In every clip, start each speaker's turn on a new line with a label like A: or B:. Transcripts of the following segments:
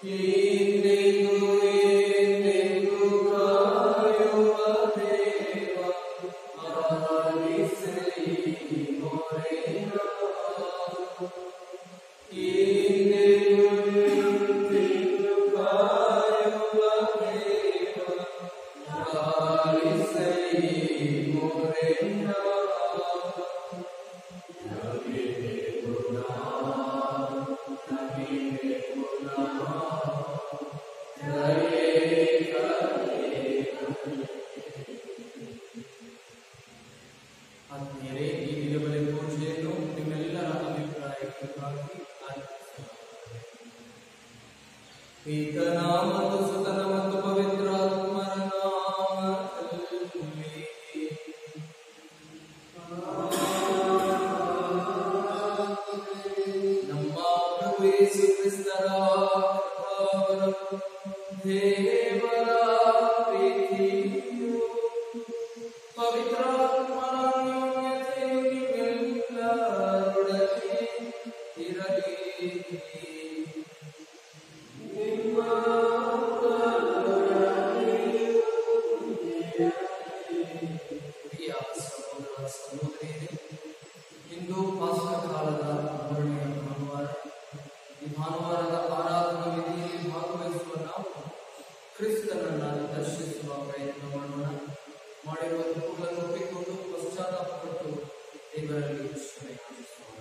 A: ಆತ್ಮೀಯರೇ ಈ ದಿನಗಳ ಪೂಜೆಯನ್ನು ನಿಮ್ಮೆಲ್ಲರ ಅಭಿಪ್ರಾಯಕ್ಕಾಗಿ ಆಚರಿಸಲಾಗುತ್ತದೆ ಪಿತನ ಮತ್ತು ಸುತನ ಮತ್ತು ಪವಿತ್ರಾತ್ಮರ ನಾಮದಲ್ಲಿ ನಮ್ಮ ಪ್ರಭು ಯೇಸು ಕ್ರಿಸ್ತರ ಕೃಪಾವರವು, ದೇವರ ಪ್ರೀತಿಯು ಪವಿತ್ರಾತ್ಮನ ಅನ್ಯೋನ್ಯತೆಯು ನಿಮ್ಮೆಲ್ಲರೊಡನೆ ಇರಲಿ ನಿಮ್ಮ ಪ್ರಿಯ ಸಹೋದರ ಸಹೋದರಿಯರೇ ಇಂದು ಪಾಸ್ಕ ಕಾಲದ ಮೂರನೆಯ ಭಾನುವಾರ ಈ ಭಾನುವಾರದ ಆರಾಧನಾ ವಿಧಿಯಲ್ಲಿ ಭಾಗವಹಿಸುವ ನಾವು ಕ್ರಿಸ್ತನನ್ನ ದರ್ಶಿಸುವ ಪ್ರಯತ್ನ ಮಾಡೋಣ ಮಾಡಿರುವ ತಪ್ಪುಗಳನ್ನು ಒಪ್ಪಿಕೊಂಡು ಪಶ್ಚಾತ್ತಾಪಪಟ್ಟು ದೇವರಲ್ಲಿ ಕ್ಷಮೆ ಯಾಚಿಸೋಣ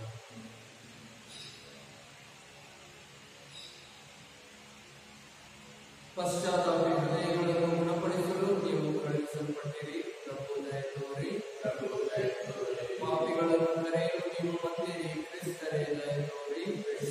A: ಪಶ್ಚಾತ್ತಾಪಿ ಹೃದಯಗಳನ್ನು ಗುಣಪಡಿಸಲು ನೀವು ಕಳುಹಿಸಲ್ಪಟ್ಟಿರಿ ಪ್ರಭು ದಯ ತೋರಿ ಪಾಪಿಗಳನ್ನು ಕರೆಯಲು ನೀವು ಬಂದಿರಿ ಕ್ರಿಸ್ತರೇ ದಯ ತೋರಿ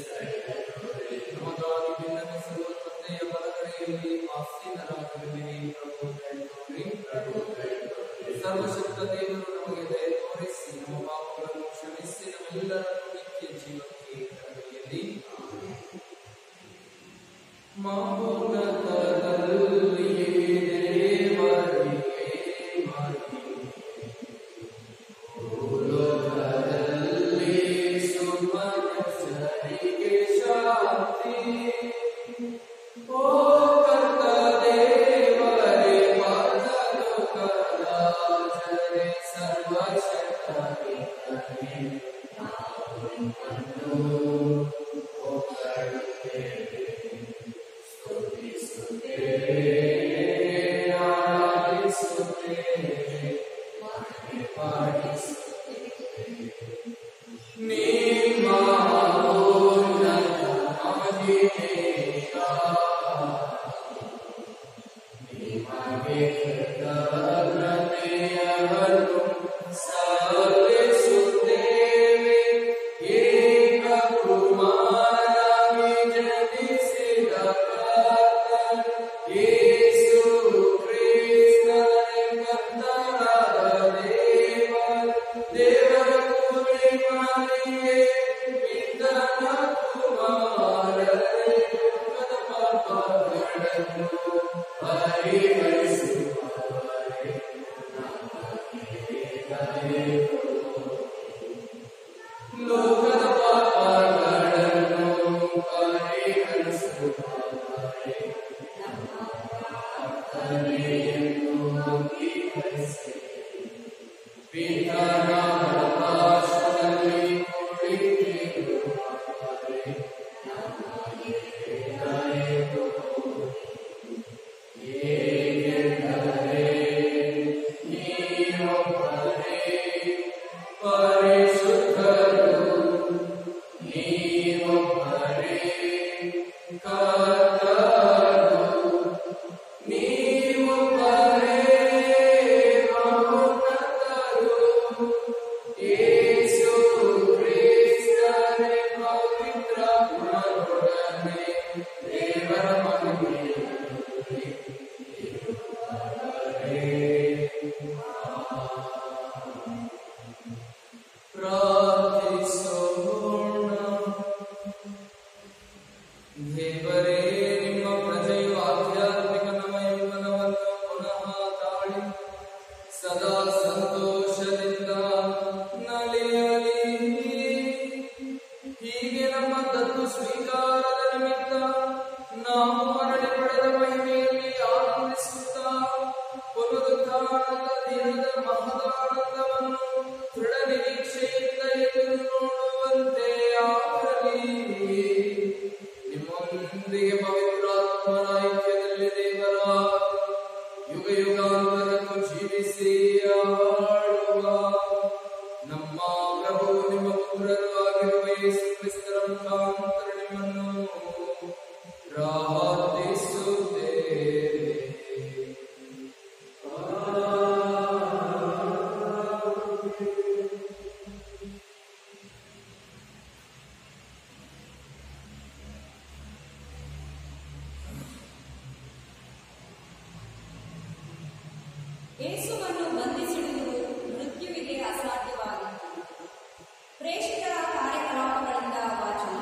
A: ನಮಗಾಗಿ ಭಿನ್ನವಿಸುವ ತಂದೆಯ ಬಲಗಡೆಯಲ್ಲಿ ಆಸೀನರಾಗಿರುವಿರಿ ಪ್ರಭು ದಯ ತೋರಿ ಸರ್ವಶಕ್ತ ದೇವರು ನಮಗೆ ದಯ ತೋರಿಸಿ ನಮ್ಮ ಪಾಪಗಳನ್ನು ಕ್ಷಮಿಸಿ ನಮ್ಮೆಲ್ಲರನ್ನು ನಿತ್ಯ ಜೀವಕ್ಕೆ ಕರೆದೊಯ್ಯಲಿ ಮಹೋನ್ನತದಲ್ಲಿಯೇ ದೇವರಿಗೆ ಮಹಿಮೆ. ಭೂಲೋಕದಲ್ಲಿ ಸುಮನುಷ್ಯರಿಗೆ ಶಾಂತಿ. ಓ ಕರ್ತ ದೇವರೇ, ಪರಲೋಕದ ರಾಜರೇ, ಸರ್ವಶಕ್ತನೇ, ನಾವು ನಿಮ್ಮನ್ನು ಹೊಗಳುತ್ತೇವೆ. ಲೋಕದ ಪಾಪಗಳನ್ನು ಪರಿಹರಿಸುವವರೇ, ಕರ್ತನೆಯನ್ನು ಅಂಗೀಕರಿಸಿ, ಪಿತನ ಪ್ರಕಾಶದಲ್ಲಿ ಕುಳಿತಿರುವವರೇ, ನಮಗೆ ದಯೆ ತೋರಿ. ಏಕೆಂದರೆ ನೀವೊಬ್ಬರೇ ಪರಿಶುದ್ಧರು ನೀವೊಬ್ಬರೇ ಕರ್ತರು ನೀವೊಬ್ಬರೇ ಮಹೋನ್ನತರು ಯೇಸು ಕ್ರಿಸ್ತನೇ ಪವಿತ್ರಾತ್ಮನೊಡನೆ ದೇವರ ಮಹಿಮೆಯಲ್ಲಿ ಇರುವವರೇ. ಪ್ರಾರ್ಥಿಸೋಣ ದೇವರೇ ನಿಮ್ಮ ಪ್ರಜೆಯು ಆಧ್ಯಾತ್ಮಿಕ ನಮಯೌವನವನ್ನು ಪುನಃ ತಾಳಿ ಸದಾ ಸಂತೋಷದಿಂದ ನಲಿಯಲಿ ಹೀಗೆ ನಮ್ಮ ದತ್ತು ಸ್ವೀಕಾರದ ನಿಮಿತ್ತ ನಾವು ಹೀಗೆ ಪವಿತ್ರಾತ್ಮನ ಐಕ್ಯದಲ್ಲಿ ದೇವರ ಯುಗ ಯುಗಾಂತರಕ್ಕೂ ಜೀವಿಸಿ ಆಳುವ ನಮ್ಮ ಪ್ರಭು ನಿಮ್ಮ ಪುತ್ರರು ಆಗಿರುವ ಯೇಸು ಕ್ರಿಸ್ತರ ಮುಖಾಂತರ ನಿಮ್ಮನ್ನು ಪ್ರಾರ್ಥಿಸುತ್ತೇವೆ
B: ಯೇಸುವನ್ನು ಬಂಧಿಸಿಡುವುದು ಮೃತ್ಯುವಿಗೆ ಅಸಾಧ್ಯವಾಗಿತ್ತು ಪ್ರೇಷಿತರ ಕಾರ್ಯಕಲಾಪಗಳಿಂದ ವಾಚನ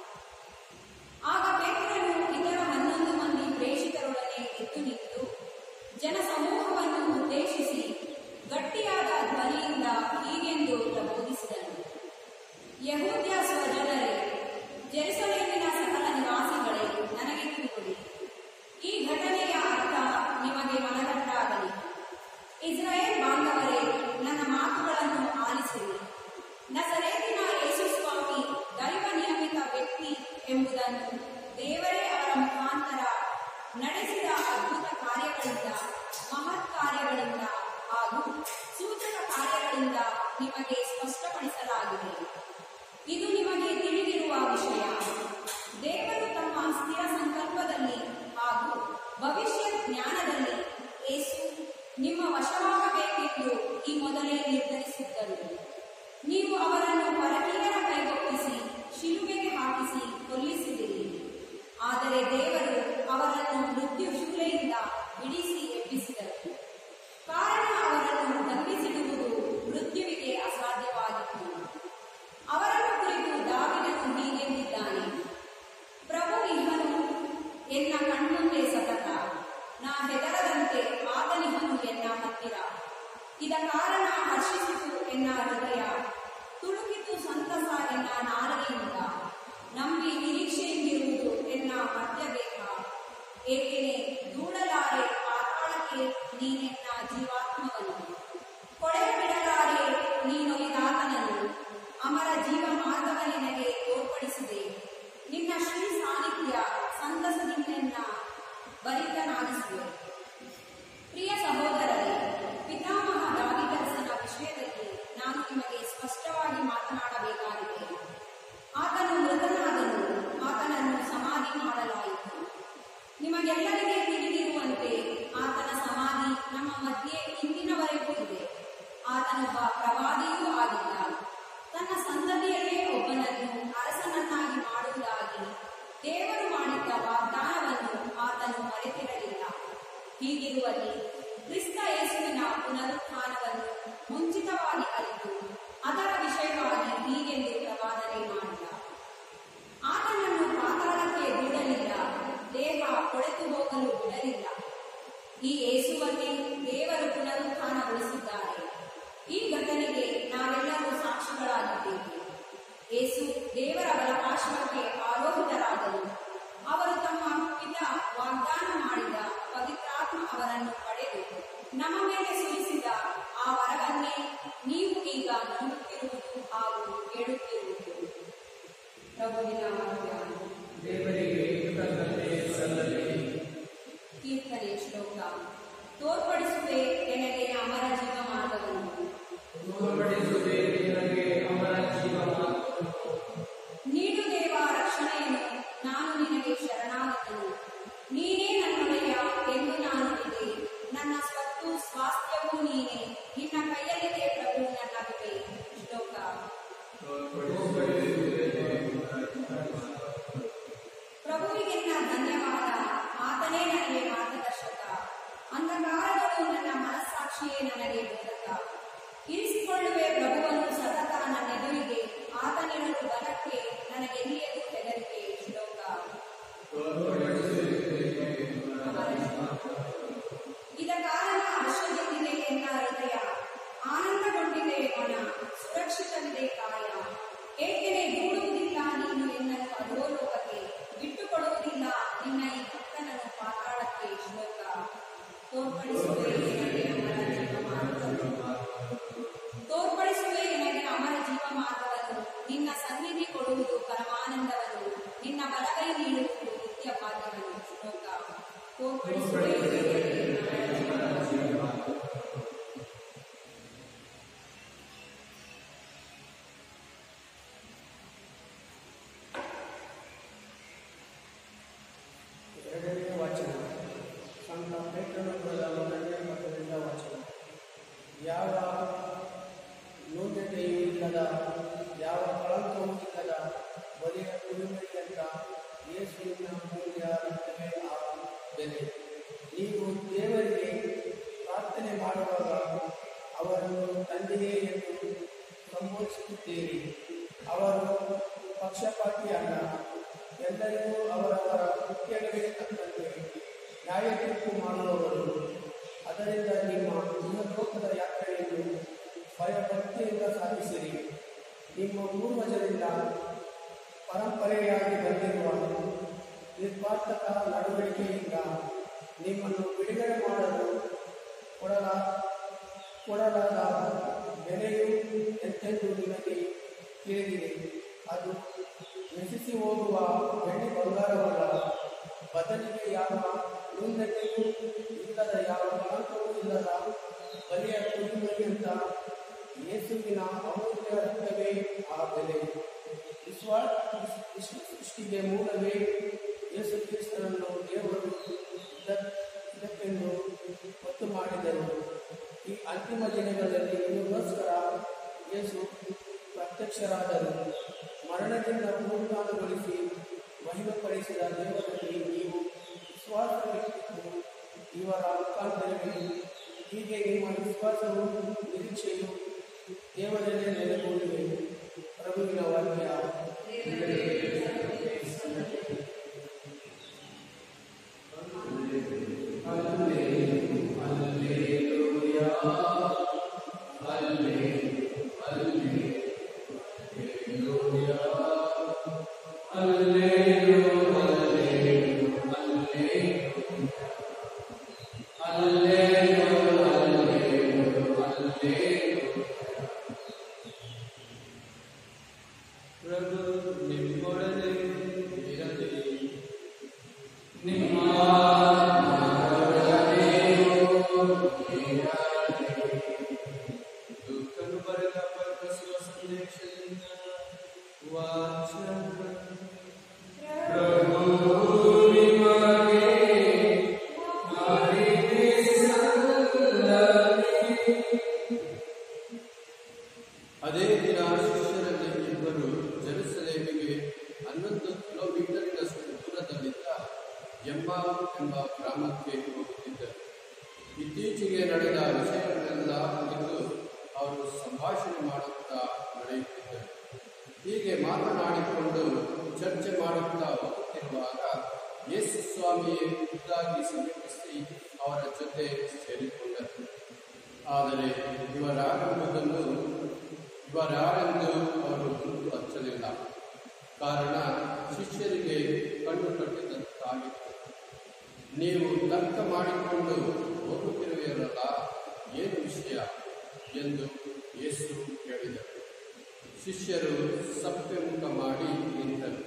B: ಆಗ ಪೇತ್ರನು ಇತರ ಹನ್ನೊಂದು ಮಂದಿ ಪ್ರೇಷಿತರೊಡನೆ ಎದ್ದು ನಿಂತು ಜನಸಮೂಹವನ್ನು ಉದ್ದೇಶಿಸಿ ಗಟ್ಟಿಯಾದ ಧ್ವನಿಯಿಂದ ಹೀಗೆಂದು ಪ್ರಬೋಧಿಸಿದನು ಯಹೂದ್ಯ ಸ್ವಜನರೇ ಜೆರುಸಲೇಮಿನ ಸಕಲ ನಿವಾಸಿಗಳೇ ನನಗೆ ಕಿವಿಗೊಡಿ ಈ ಘಟನೆಯ ಅರ್ಥ ನಿಮಗೆ ಮನದಟ್ಟಾಗಲಿ ಇಸ್ರಾಯೇಲ್ ಬಾಂಧವರೇ ನನ್ನ ಮಾತುಗಳನ್ನು ಆಲಿಸಿರಿ ನಸರೇತಿನ ಯೇಸು ಸ್ವಾಮಿ ದೈವ ನಿಯಮಿತ ವ್ಯಕ್ತಿ ಎಂಬುದನ್ನು ದೇವರೇ ಅವರ ಮುಖಾಂತರ ನಡೆಸಿದ ಅದ್ಭುತ ಕಾರ್ಯಗಳಿಂದ ಮಹತ್ ಕಾರ್ಯಗಳಿಂದ ಹಾಗೂ ಸೂಚಕ ಕಾರ್ಯಗಳಿಂದ ನಿಮಗೆ ಸ್ಪಷ್ಟಪಡಿಸಲಾಗಿದೆ ಇದು ನಿಮಗೆ ತಿಳಿದಿರುವ ವಿಷಯ ದೇವರು ತಮ್ಮ ಸ್ಥಿರ ಸಂಕಲ್ಪದಲ್ಲಿ ಹಾಗೂ ಭವಿಷ್ಯ ಜ್ಞಾನದಲ್ಲಿ ಏಸು ನಿಮ್ಮ ವಶವಾಗಬೇಕೆಂದು ಈ ಮೊದಲೇ ನಿರ್ಧರಿಸಿದ್ದರು ನೀವು ಅವರನ್ನು ಪರಕೀಯರ ಕೈಗೊಪ್ಪಿಸಿ ಶಿಲುಬೆಗೆ ಹಾಕಿಸಿ ಕೊಲ್ಲಿಸಿದಿರಿ ಆದರೆ ದೇವರು ಅವರನ್ನು ಮೃತ್ಯು ಶೂಲೆಯಿಂದ ಬಿಡಿಸಿ ಎಬ್ಬಿಸಿದರು ಕಾರಣ ಅವರನ್ನು ಬಂಧಿಸಿಡುವುದು ಮೃತ್ಯುವಿಗೆ ಅಸಾಧ್ಯವಾಗಿತ್ತು ಅವರನ್ನು ಕುರಿತು ದಾವಿದನು ಹೀಗೆಂದಿದ್ದಾನೆ ಪ್ರಭು ಇಹನು ಎನ್ನ ಕಣ್ಮುಂದೆ ಸತತ ನಾ ಹೆದರದಂತೆ ಆತನಿಹನು ಎನ್ನ ಹತ್ತಿರ ಇದ ಕಾರಣ ಹರ್ಷಿಸಿತು ಎನ್ನ ಹೃದಯ ತುಳುಕಿತು ಸಂತಸ ಎನ್ನ ನಾಲಿಗೆಯಿಂದ ನಂಬಿ ನಿರೀಕ್ಷೆಯಿಂದಿರುವುದು ಎನ್ನ ಮಧ್ಯ ಬೇಕ ಏಕೆನೆ ದೂಡಲಾರೆ ಪಾತಾಳಕ್ಕೆ ನೀನೆನ್ನ ಜೀವಾತ್ಮವನು ಕೊಳೆ ಬಿಡಲಾರೆ ನೀನೊಲಿದಾತನನ್ನು ಅಮರ ಜೀವ ಮಾರ್ಗವ ನಿನಗೆ ತೋರ್ಪಡಿಸಿದೆ ನಿನ್ನ ಶ್ರೀ ಸಾನ್ನಿಧ್ಯ ಸಂತಸದಿಂದೆನ್ನ ಭರಿತನಾಗಿಸಿದೆ ಪ್ರಿಯ ಸಹೋದರರೇ ಪಿತಾಮಹ ದಾವಿದರಸನ ವಿಷಯದಲ್ಲಿ ನಾನು ನಿಮಗೆ ಸ್ಪಷ್ಟವಾಗಿ ಮಾತನಾಡಬೇಕಾಗಿದೆ ಆತನು ಮೃತನಾದನು ಆತನನ್ನು ಸಮಾಧಿ ಮಾಡಲಾಯಿತು ನಿಮಗೆಲ್ಲರಿಗೆ ತಿಳಿದಿರುವಂತೆ ಆತನ ಸಮಾಧಿ ನಮ್ಮ ಮಧ್ಯೆ ಇಂದಿನವರೆಗೂ ಇದೆ ಆತನೊಬ್ಬ ಪ್ರವಾದಿಯೂ ಆಗಿದ್ದ ತನ್ನ ಸಂತತಿಯಲ್ಲೇ ಒಬ್ಬನನ್ನು ಅರಸನನ್ನಾಗಿ ಮಾಡುವುದಾಗಿ ದೇವರು ಮಾಡಿದ್ದ ವಾಗ್ದಾನವನ್ನು ಆತನು ಮರೆತಿರಲಿಲ್ಲ ಹೀಗಿರುವಲ್ಲಿ ಕ್ರಿಸ್ತ ಯೇಸುವಿನ ಪುನರುತ್ಥಾನವನ್ನು ಮುಂಚಿತವಾಗಿ ಅರಿತು ಅದರ ವಿಷಯವಾಗಿ ಹೀಗೆಂದು ಪ್ರವಾದನೆ ಮಾಡಿದ ಆತನನ್ನು ಪಾತಾಳಕ್ಕೆ ಬಿಡಲಿಲ್ಲ ದೇಹ ಕೊಳೆತು ಹೋಗಲು ಬಿಡಲಿಲ್ಲ ಈ ಯೇಸುವನ್ನೇ ದೇವರು ಪುನರುತ್ಥಾನಗೊಳಿಸಿದ್ದಾರೆ ಈ ಘಟನೆಗೆ ನಾವೆಲ್ಲರೂ ಸಾಕ್ಷಿಗಳಾಗಿದ್ದೇವೆ ಯೇಸು ದೇವರ ಬಲಪಾರ್ಶ್ವಕ್ಕೆ ಆರೋಹಿತರಾದರು ಅವರು ತಮ್ಮ ಪಿತ ವಾಗ್ದಾನ ಮಾಡಿದ ಪವಿತ್ರಾತ್ಮ ಅವರನ್ನು ಪಡೆದು ನಮ್ಮ ಮೇಲೆ ಸುರಿಸಿದ ಆ ವರವನ್ನೇ ನೀವು ಈಗ ನೋಡುತ್ತಿರುವುದು ಹಾಗೂ ಕೇಳುತ್ತಿರುವುದು ಪ್ರಭುವಿನ ವಾಕ್ಯ
A: ದೇವರಿಗೆ ಕೃತಜ್ಞತೆ ಸಲ್ಲಲಿ
B: ಕೀರ್ತನೆ ಶ್ಲೋಕ ತೋರ್ಪಡಿಸುವೆ ನನಗೆ ಅಮರ ಜೀವ ಮಾರ್ಗವನ್ನು
A: ತೋರ್ಪಡಿಸುವೆ ನಿನಗೆ ಅಮರ ಜೀವ ಮಾರ್ಗವನ್ನು.
B: ನೀಡು ದೇವ ರಕ್ಷಣೆಯನ್ನು ನಾನು ನಿನಗೆ ಶರಣಾಗತನು ನೀನೇ ನನ್ನೊಡೆಯ ಎಂದು ನಾನು ಇದೆ ನನ್ನ ಸ್ವತ್ತು ಸ್ವಾಸ್ಥ್ಯವೂ ನೀನೇ ನಿನ್ನ ಕೈಯಲ್ಲಿದೆ ಪ್ರಭು ನನ್ನ ವಿವೆ ಶ್ಲೋಕ ಪ್ರಭುವಿಗೆನ್ನ ಧನ್ಯವಾದ ಆತನೇ ನನಗೆ ಮಾರ್ಗದರ್ಶಕ ಅಂಧಕಾರಗಳು ನನ್ನ ಮನಸ್ಸಾಕ್ಷಿಯೇ ನನಗೆ ಬೋಧಕ ಇರಿಸಿಕೊಳ್ಳುವೆ ಪ್ರಭುವನ್ನು ಸತತ ನನ್ನೆದುರಿಗೆ ಆತನಿರಲು ಬಲಕ್ಕೆ ನನಗೆಲ್ಲಿಯದು ಹೆದರಿಕೆ ಶ್ಲೋಕ ಇದ ಕಾರಣ ಹರ್ಷದಿಂದಿದೆ ಎನ್ನ ಹೃದಯ ಆನಂದಗೊಂಡಿದೆ ಮನ ಸುರಕ್ಷಿತವಿದೆ ಕಾಯ ಏಕೆನೆ ದೂಡುವುದಿಲ್ಲ ನೀನು ಎನ್ನನ್ನು ಅಧೋಲೋಕಕ್ಕೆ ಬಿಟ್ಟುಕೊಡುವುದಿಲ್ಲ ನಿನ್ನ ಈ ಭಕ್ತನನ್ನು ಪಾತಾಳಕ್ಕೆ ಶ್ಲೋಕ ತೋರ್ಪಡಿಸುವೆ ನನಗೆ ಅಮರ ಜೀವ ಮಾರ್ಗವನ್ನು ತೋರ್ಪಡಿಸುವೆ ನನಗೆ ಅಮರ ಜೀವ ಮಾರ್ಗವನ್ನು ನಿನ್ನ ಸನ್ನಿಧಿ ಕೊಡುವುದು ಪರಮಾನಂದವನ್ನು ನಿನ್ನ ಬಲಗೈ ನೀಡುವುದು ನಿತ್ಯ ಭಾಗ್ಯವನ್ನು ಶ್ಲೋಕ ತೋರ್ಪಡಿಸುವ
C: ಎರಡನೇ ವಾಚನ ಸಂತ ಪೇತ್ರನು ಬರೆದ ಮೊದಲನೇ ಪತ್ರದಿಂದ ವಾಚನ ಯಾವ ನ್ಯೂನತೆಯೂ ಇಲ್ಲದ ಯಾವ ಕಳಂಕವೂ ಇಲ್ಲದ ಬಲಿಯ ಕುರಿಮರಿಯಂತ ಯೇಸುವಿನ ಮೂಲ್ಯ ರಕ್ತವೇ ಆ ಬೆಲೆ ನೀವು ದೇವರಿಗೆ ಪ್ರಾರ್ಥನೆ ಮಾಡುವಾಗ ಅವರನ್ನು ತಂದೆಯೇ ಎಂದು ಸಂಬೋಧಿಸುತ್ತೀರಿ ಅವರು ಪಕ್ಷಪಾತಿ ಅಲ್ಲ ಎಲ್ಲರಿಗೂ ಅವರವರ ಕೃತ್ಯಗಳಿಗೆ ತಕ್ಕಂತೆ ನ್ಯಾಯ ತೀರ್ಪು ಮಾಡುವವರು ಅದರಿಂದ ನಿಮ್ಮ ಇಹಲೋಕದ ಯಾತ್ರೆಯನ್ನು ಭಯಭಕ್ತಿಯಿಂದ ಸಾಗಿಸಿರಿ ನಿಮ್ಮ ಪೂರ್ವಜರಿಂದ ಪರಂಪರೆಯಾಗಿ ಬಂದಿರುವ ನಿರ್ವಾರ್ಥಕ ನಡವಳಿಕೆಯಿಂದ ನಿಮ್ಮನ್ನು ಬಿಡುಗಡೆ ಮಾಡಲು ಕೊಡಲ ಕೊಡಲಾದ ಬೆಲೆಯು ಎಂತೆಂದು ನಿಮಗೆ ತಿಳಿದಿದೆ ಅದು ನಶಿಸಿ ಹೋಗುವ ಬೆಳ್ಳಿ ಬಂಗಾರವಲ್ಲ ಬದಲಿಗೆ ಯಾವ ನ್ಯೂನತೆಯೂ ಇಲ್ಲದ ಯಾವ ಕಳಂಕವೂ ಇಲ್ಲದ ಬಲಿಯ ಕುರಿಮರಿಯಂತ ಯೇಸುವಿನ ಅಮೂಲ್ಯ ರಕ್ತವೇ ಆ ಬೆಲೆ ವಿಶ್ವಾಸ ಸೃಷ್ಟಿಗೆ ಮೂಲವೇ ಯೇಸು ಕ್ರಿಸ್ತನನ್ನು ದೇವರು ಇದ- ಇದಕ್ಕೆಂದು ಒತ್ತು ಮಾಡಿದರು ಈ ಅಂತಿಮ ದಿನಗಳಲ್ಲಿ ನಿಮಗೋಸ್ಕರ ಯೇಸು ಪ್ರತ್ಯಕ್ಷರಾದರು ಮರಣದಿಂದ ಪೂರ್ಣಗೊಳಿಸಿ ಮಹಿಮೆಪಡಿಸಿದ ದೇವರಲ್ಲಿ ನೀವು ವಿಶ್ವಾಸವಿಟ್ಟು ಇವರ ಮುಖಾಂತರವೇ ಹೀಗೆ ನಿಮ್ಮ ವಿಶ್ವಾಸವು ನಿರೀಕ್ಷೆಯು ದೇವರಲ್ಲೇ ನೆಲೆಗೊಂಡಿವೆ ಪ್ರಭುವಿನ ವಾಕ್ಯ
A: ಪ್ರಭು ನಿಮ್ಮೊಡನೆ ಇರಲಿ ನಿಮ್ಮ ದುಃಖನು ಬರೆದ ಪರಸಿವ ಸಂದೇಶದಿಂದ ವಾಚನ ಪ್ರಭು ನಿಮಗೆ ಅದೇ ದಿನ ಶಿಷ್ಯರಲ್ಲಿ ಇಬ್ಬರು ಜೆರುಸಲೇಮಿಗೆ ಹನ್ನೊಂದು ಕಿಲೋಮೀಟರಿನಷ್ಟು ದೂರದಲ್ಲಿದ್ದ ಎಂಬ ಎಂಬ ಗ್ರಾಮಕ್ಕೆ ಹೋಗುತ್ತಿದ್ದರು ಇತ್ತೀಚೆಗೆ ನಡೆದ ವಿಷಯಗಳನ್ನೆಲ್ಲ ಕುರಿತು ಅವರು ಸಂಭಾಷಣೆ ಮಾಡುತ್ತಾ ನಡೆಯುತ್ತಿದ್ದರು ಹೀಗೆ ಮಾತನಾಡಿಕೊಂಡು ಚರ್ಚೆ ಮಾಡುತ್ತಾ ಹೋಗುತ್ತಿರುವಾಗ ಯೇಸು ಸ್ವಾಮಿಯೇ ಖುದ್ದಾಗಿ ಸಮೀಪಿಸಿ ಅವರ ಜೊತೆ ಸೇರಿಕೊಂಡರು ಆದರೆ ಇವರಾರೆಂಬುದನ್ನು ಇವರಾರೆಂದು ಅವರು ಗುರುತು ಹಚ್ಚಲಿಲ್ಲ ಕಾರಣ ಶಿಷ್ಯರಿಗೆ ಕಣ್ಣು ಕಟ್ಟಿದಂತಾಗಿತ್ತು ನೀವು ತರ್ಕ ಮಾಡಿಕೊಂಡು ಹೋಗುತ್ತಿರುವಿರಲ್ಲ ಏನು ವಿಷಯ ಎಂದು ಯೇಸು ಕೇಳಿದರು ಶಿಷ್ಯರು ಸಪ್ಪೆ ಮುಖ ಮಾಡಿ ನಿಂತರು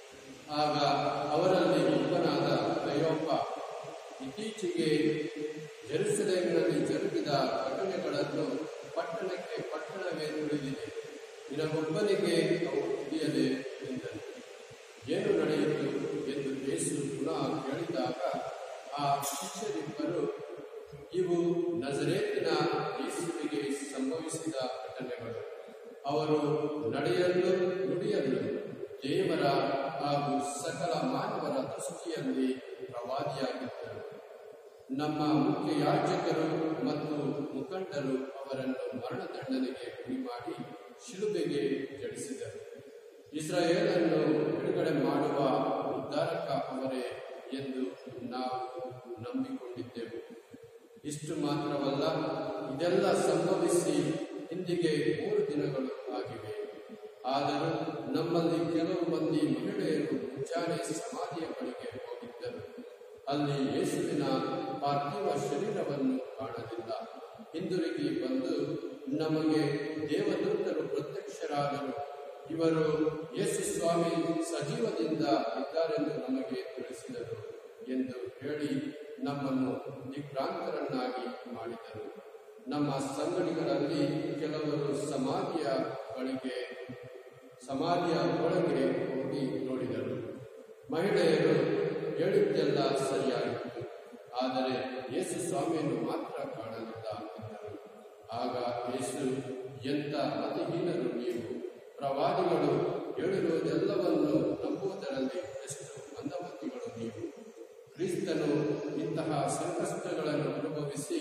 A: ಆಗ ಅವರಲ್ಲಿ ಒಬ್ಬನಾದ ಕಯೋಪ ಇತ್ತೀಚೆಗೆ ಜೆರುಸಲೇಮಿನಲ್ಲಿ ಜರುಗಿದ ಘಟನೆಗಳನ್ನು ಪಟ್ಟಣಕ್ಕೆ ಪಟ್ಟಣವೇ ತಿಳಿದಿದೆ ನಿನಗೊಬ್ಬನಿಗೆ ಅವು ತಿಳಿಯದೆ ಎಂದರು ಏನು ನಡೆಯಿತು ಎಂದು ಯೇಸು ಪುನಃ ಕೇಳಿದಾಗ ಆ ಶಿಷ್ಯರಿಬ್ಬರು ಇವು ನಜರೇತಿನ ಯೇಸುವಿಗೆ ಸಂಭವಿಸಿದ ಘಟನೆಗಳು ಅವರು ನಡೆಯಲು ನುಡಿಯಲು ದೇವರ ಹಾಗೂ ಸಕಲ ಮಾನವರ ದೃಷ್ಟಿಯಲ್ಲಿ ಪ್ರವಾದಿಯಾಗಿದ್ದರು ನಮ್ಮ ಮುಖ್ಯ ಯಾಜಕರು ಮತ್ತು ಮುಖಂಡರು ಅವರನ್ನು ಮರಣದಂಡನೆಗೆ ಗುರಿ ಮಾಡಿ ಶಿಲುಬೆಗೆ ಜಡಿಸಿದರು ಇಸ್ರಾಯೇಲನ್ನು ಬಿಡುಗಡೆ ಮಾಡುವ ಉದ್ಧಾರಕ ಅವರೇ ಎಂದು ನಾವು ನಂಬಿಕೊಂಡಿದ್ದೆವು ಇಷ್ಟು ಮಾತ್ರವಲ್ಲ ಇದೆಲ್ಲ ಸಂಭವಿಸಿ ಇಂದಿಗೆ ಮೂರು ದಿನಗಳು ಆಗಿವೆ ಆದರೂ ನಮ್ಮಲ್ಲಿ ಕೆಲವು ಮಂದಿ ಮಹಿಳೆಯರು ಮುಂಜಾನೆ ಸಮಾಧಿಯ ಬಳಿಗೆ ಹೋಗಿದ್ದರು ಅಲ್ಲಿ ಯೇಸುವಿನ ಪಾರ್ಥಿವ ಶರೀರವನ್ನು ಕಾಣಲಿಲ್ಲ ಹಿಂದಿರುಗಿ ಬಂದು ನಮಗೆ ದೇವದೂತರು ಪ್ರತ್ಯಕ್ಷರಾದರು ಇವರು ಯೇಸು ಸ್ವಾಮಿ ಸಜೀವದಿಂದ ಇದ್ದಾರೆಂದು ನಮಗೆ ತಿಳಿಸಿದರು
D: ಎಂದು ಹೇಳಿ ನಮ್ಮನ್ನು ದಿಗ್ಭ್ರಾಂತರನ್ನಾಗಿ ಮಾಡಿದರು ನಮ್ಮ ಸಂಗಡಿಗರಲ್ಲಿ ಕೆಲವರು ಸಮಾಧಿಯ ಬಳಿಗೆ ಸಮಾಧಿಯ ಒಳಗೆ ಹೋಗಿ ನೋಡಿದರು ಮಹಿಳೆಯರು ಹೇಳಿದ್ದೆಲ್ಲ ಸರಿಯಾಗಿತ್ತು ಆದರೆ ಯೇಸು ಸ್ವಾಮಿಯನ್ನು ಮಾತ್ರ ಕಾಣಲಿಲ್ಲ ಎಂದರು ಆಗ ಯೇಸು ಎಂಥ ಮತಿಹೀನರು ನೀವು ಪ್ರವಾದಿಗಳು ಹೇಳಿರುವುದೆಲ್ಲವನ್ನು ನಂಬುವುದರಲ್ಲಿ ಎಷ್ಟು ಮಂದಮತಿಗಳು ನೀವು ಕ್ರಿಸ್ತನು ಇಂತಹ ಸಂಕಷ್ಟಗಳನ್ನು ಅನುಭವಿಸಿ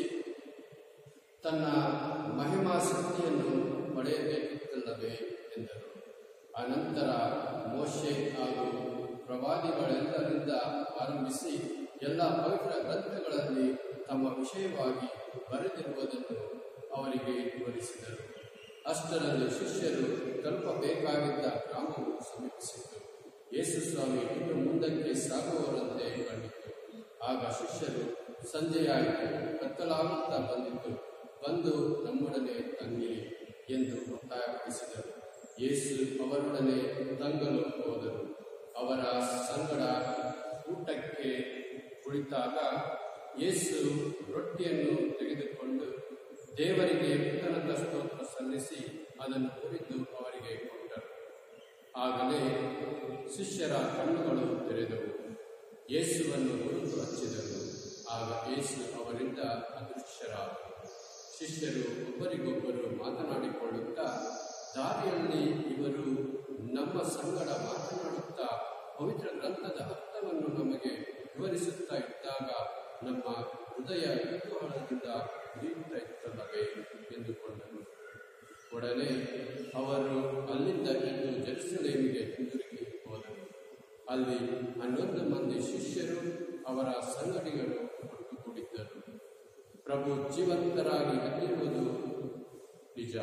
D: ತನ್ನ ಮಹಿಮಾ ಶಕ್ತಿಯನ್ನು ಪಡೆಯಬೇಕಿತ್ತಲ್ಲವೇ ಎಂದರು ಅನಂತರ ಮೋಶೆ ಹಾಗೂ ಪ್ರವಾದಿಗಳೆಲ್ಲರಿಂದ ಆರಂಭಿಸಿ ಎಲ್ಲ ಪವಿತ್ರ ಗ್ರಂಥಗಳಲ್ಲಿ ತಮ್ಮ ವಿಷಯವಾಗಿ ಬರೆದಿರುವುದನ್ನು ಅವರಿಗೆ ವಿವರಿಸಿದರು ಅಷ್ಟರಲ್ಲಿ ಶಿಷ್ಯರು ತಲುಪಬೇಕಾಗಿದ್ದ ಗ್ರಾಮವು ಸಮೀಪಿಸಿತು ಯೇಸು ಸ್ವಾಮಿ ಇನ್ನು ಮುಂದಕ್ಕೆ ಸಾಗುವವರಂತೆ ಕಂಡಿತು ಆಗ ಶಿಷ್ಯರು ಸಂಜೆಯಾಯಿತು ಕತ್ತಲಾಗುತ್ತಾ ಬಂದಿತು ಬಂದು ನಮ್ಮೊಡನೆ ತಂಗಿರಿ ಎಂದು ಒತ್ತಾಯಪಡಿಸಿದರು ಯೇಸು ಅವರೊಡನೆ ತಂಗಲು ಹೋದರು ಅವರ ಸಂಗಡ ಊಟಕ್ಕೆ ಕುಳಿತಾಗ ಯೇಸು ರೊಟ್ಟಿಯನ್ನು ತೆಗೆದುಕೊಂಡು ದೇವರಿಗೆ ಕೃತಜ್ಞತ ಸ್ತೋತ್ರ ಸಲ್ಲಿಸಿ ಅದನ್ನು ಕುರಿತು ಅವರಿಗೆ ಕೊಟ್ಟರು ಆಗಲೇ ಶಿಷ್ಯರ ಕಣ್ಣುಗಳು ತೆರೆದವು ಯೇಸುವನ್ನು ಗುರುತು ಹಚ್ಚಿದರು ಆಗ ಯೇಸು ಅವರಿಂದ ಅದೃಶ್ಯರಾದರು ಶಿಷ್ಯರು ಒಬ್ಬರಿಗೊಬ್ಬರು ಮಾತನಾಡಿಕೊಳ್ಳುತ್ತಾ ದಾರಿಯಲ್ಲಿ ಇವರು ನಮ್ಮ ಸಂಗಡ ಮಾತನಾಡುತ್ತಾ ಪವಿತ್ರ ಗ್ರಂಥದ ಅರ್ಥವನ್ನು ನಮಗೆ ವಿವರಿಸುತ್ತಾ ಇದ್ದಾಗ ನಮ್ಮ ಹೃದಯ ಕುತೂಹಲದಿಂದ ಉರಿಯುತ್ತಾ ಇತ್ತಲ್ಲವೇ ಎಂದುಕೊಂಡರು ಒಡನೆ ಅವರು ಅಲ್ಲಿಂದ ಎದ್ದು ಜೆರುಸಲೇಮಿಗೆ ಹಿಂದಿರುಗಿ ಹೋದರು ಅಲ್ಲಿ ಹನ್ನೊಂದು ಮಂದಿ ಶಿಷ್ಯರು ಅವರ ಸಂಗಡಿಗಳು ಒಟ್ಟುಗೂಡಿದ್ದರು ಪ್ರಭು ಜೀವಂತರಾಗಿ ಎದ್ದಿರುವುದು ನಿಜ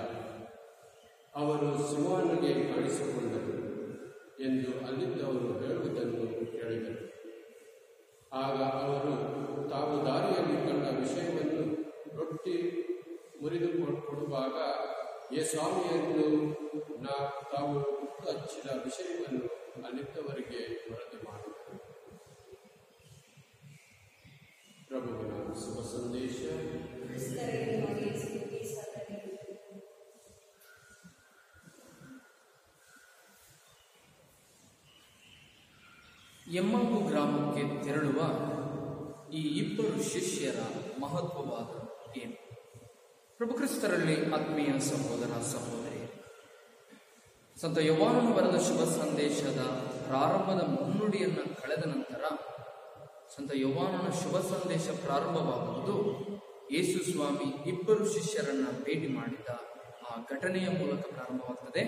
D: ಅವರು ಸಿಮೋನಿಗೆ ಕಾಣಿಸಿಕೊಂಡರು ಎಂದು ಅಲ್ಲಿದ್ದವರು ಹೇಳುವುದನ್ನು ಕೇಳಿದರು ಆಗ ಅವರು ತಾವು ದಾರಿಯಲ್ಲಿ ಕಂಡ ವಿಷಯವನ್ನು ರೊಟ್ಟಿ ಮುರಿದು ಕೊಡ್- ಕೊಡುವಾಗ ಏ ಸ್ವಾಮಿಯನ್ನು ನಾ ತಾವು ಗುರುತು ಹಚ್ಚಿದ ವಿಷಯವನ್ನು ಅಲ್ಲಿದ್ದವರಿಗೆ ವರದಿ ಮಾಡಿದರು ಪ್ರಭುವಿನ ಶುಭ ಸಂದೇಶ
B: ಕ್ರಿಸ್ತರೇ ನಿಮಗೆ ಸ್ತುತಿ ಸಲ್ಲಲಿ.
A: ಎಮ್ಮಂಗು ಗ್ರಾಮಕ್ಕೆ ತೆರಳುವ ಈ ಇಬ್ಬರು ಶಿಷ್ಯರ ಮಹತ್ವವಾದ ಏನು ಪ್ರಭು ಕ್ರಿಸ್ತರಲ್ಲಿ ಆತ್ಮೀಯ ಸಹೋದರ ಸಹೋದರಿ ಸಂತ ಯವಾನನು ಬರೆದ ಶುಭ ಸಂದೇಶದ ಪ್ರಾರಂಭದ ಮುನ್ನುಡಿಯನ್ನ ಕಳೆದ ನಂತರ ಸಂತ ಯವಾನನ ಶುಭ ಸಂದೇಶ ಪ್ರಾರಂಭವಾಗುವುದು ಯೇಸು ಸ್ವಾಮಿ ಇಬ್ಬರು ಶಿಷ್ಯರನ್ನ ಭೇಟಿ ಮಾಡಿದ ಆ ಘಟನೆಯ ಮೂಲಕ ಪ್ರಾರಂಭವಾಗ್ತದೆ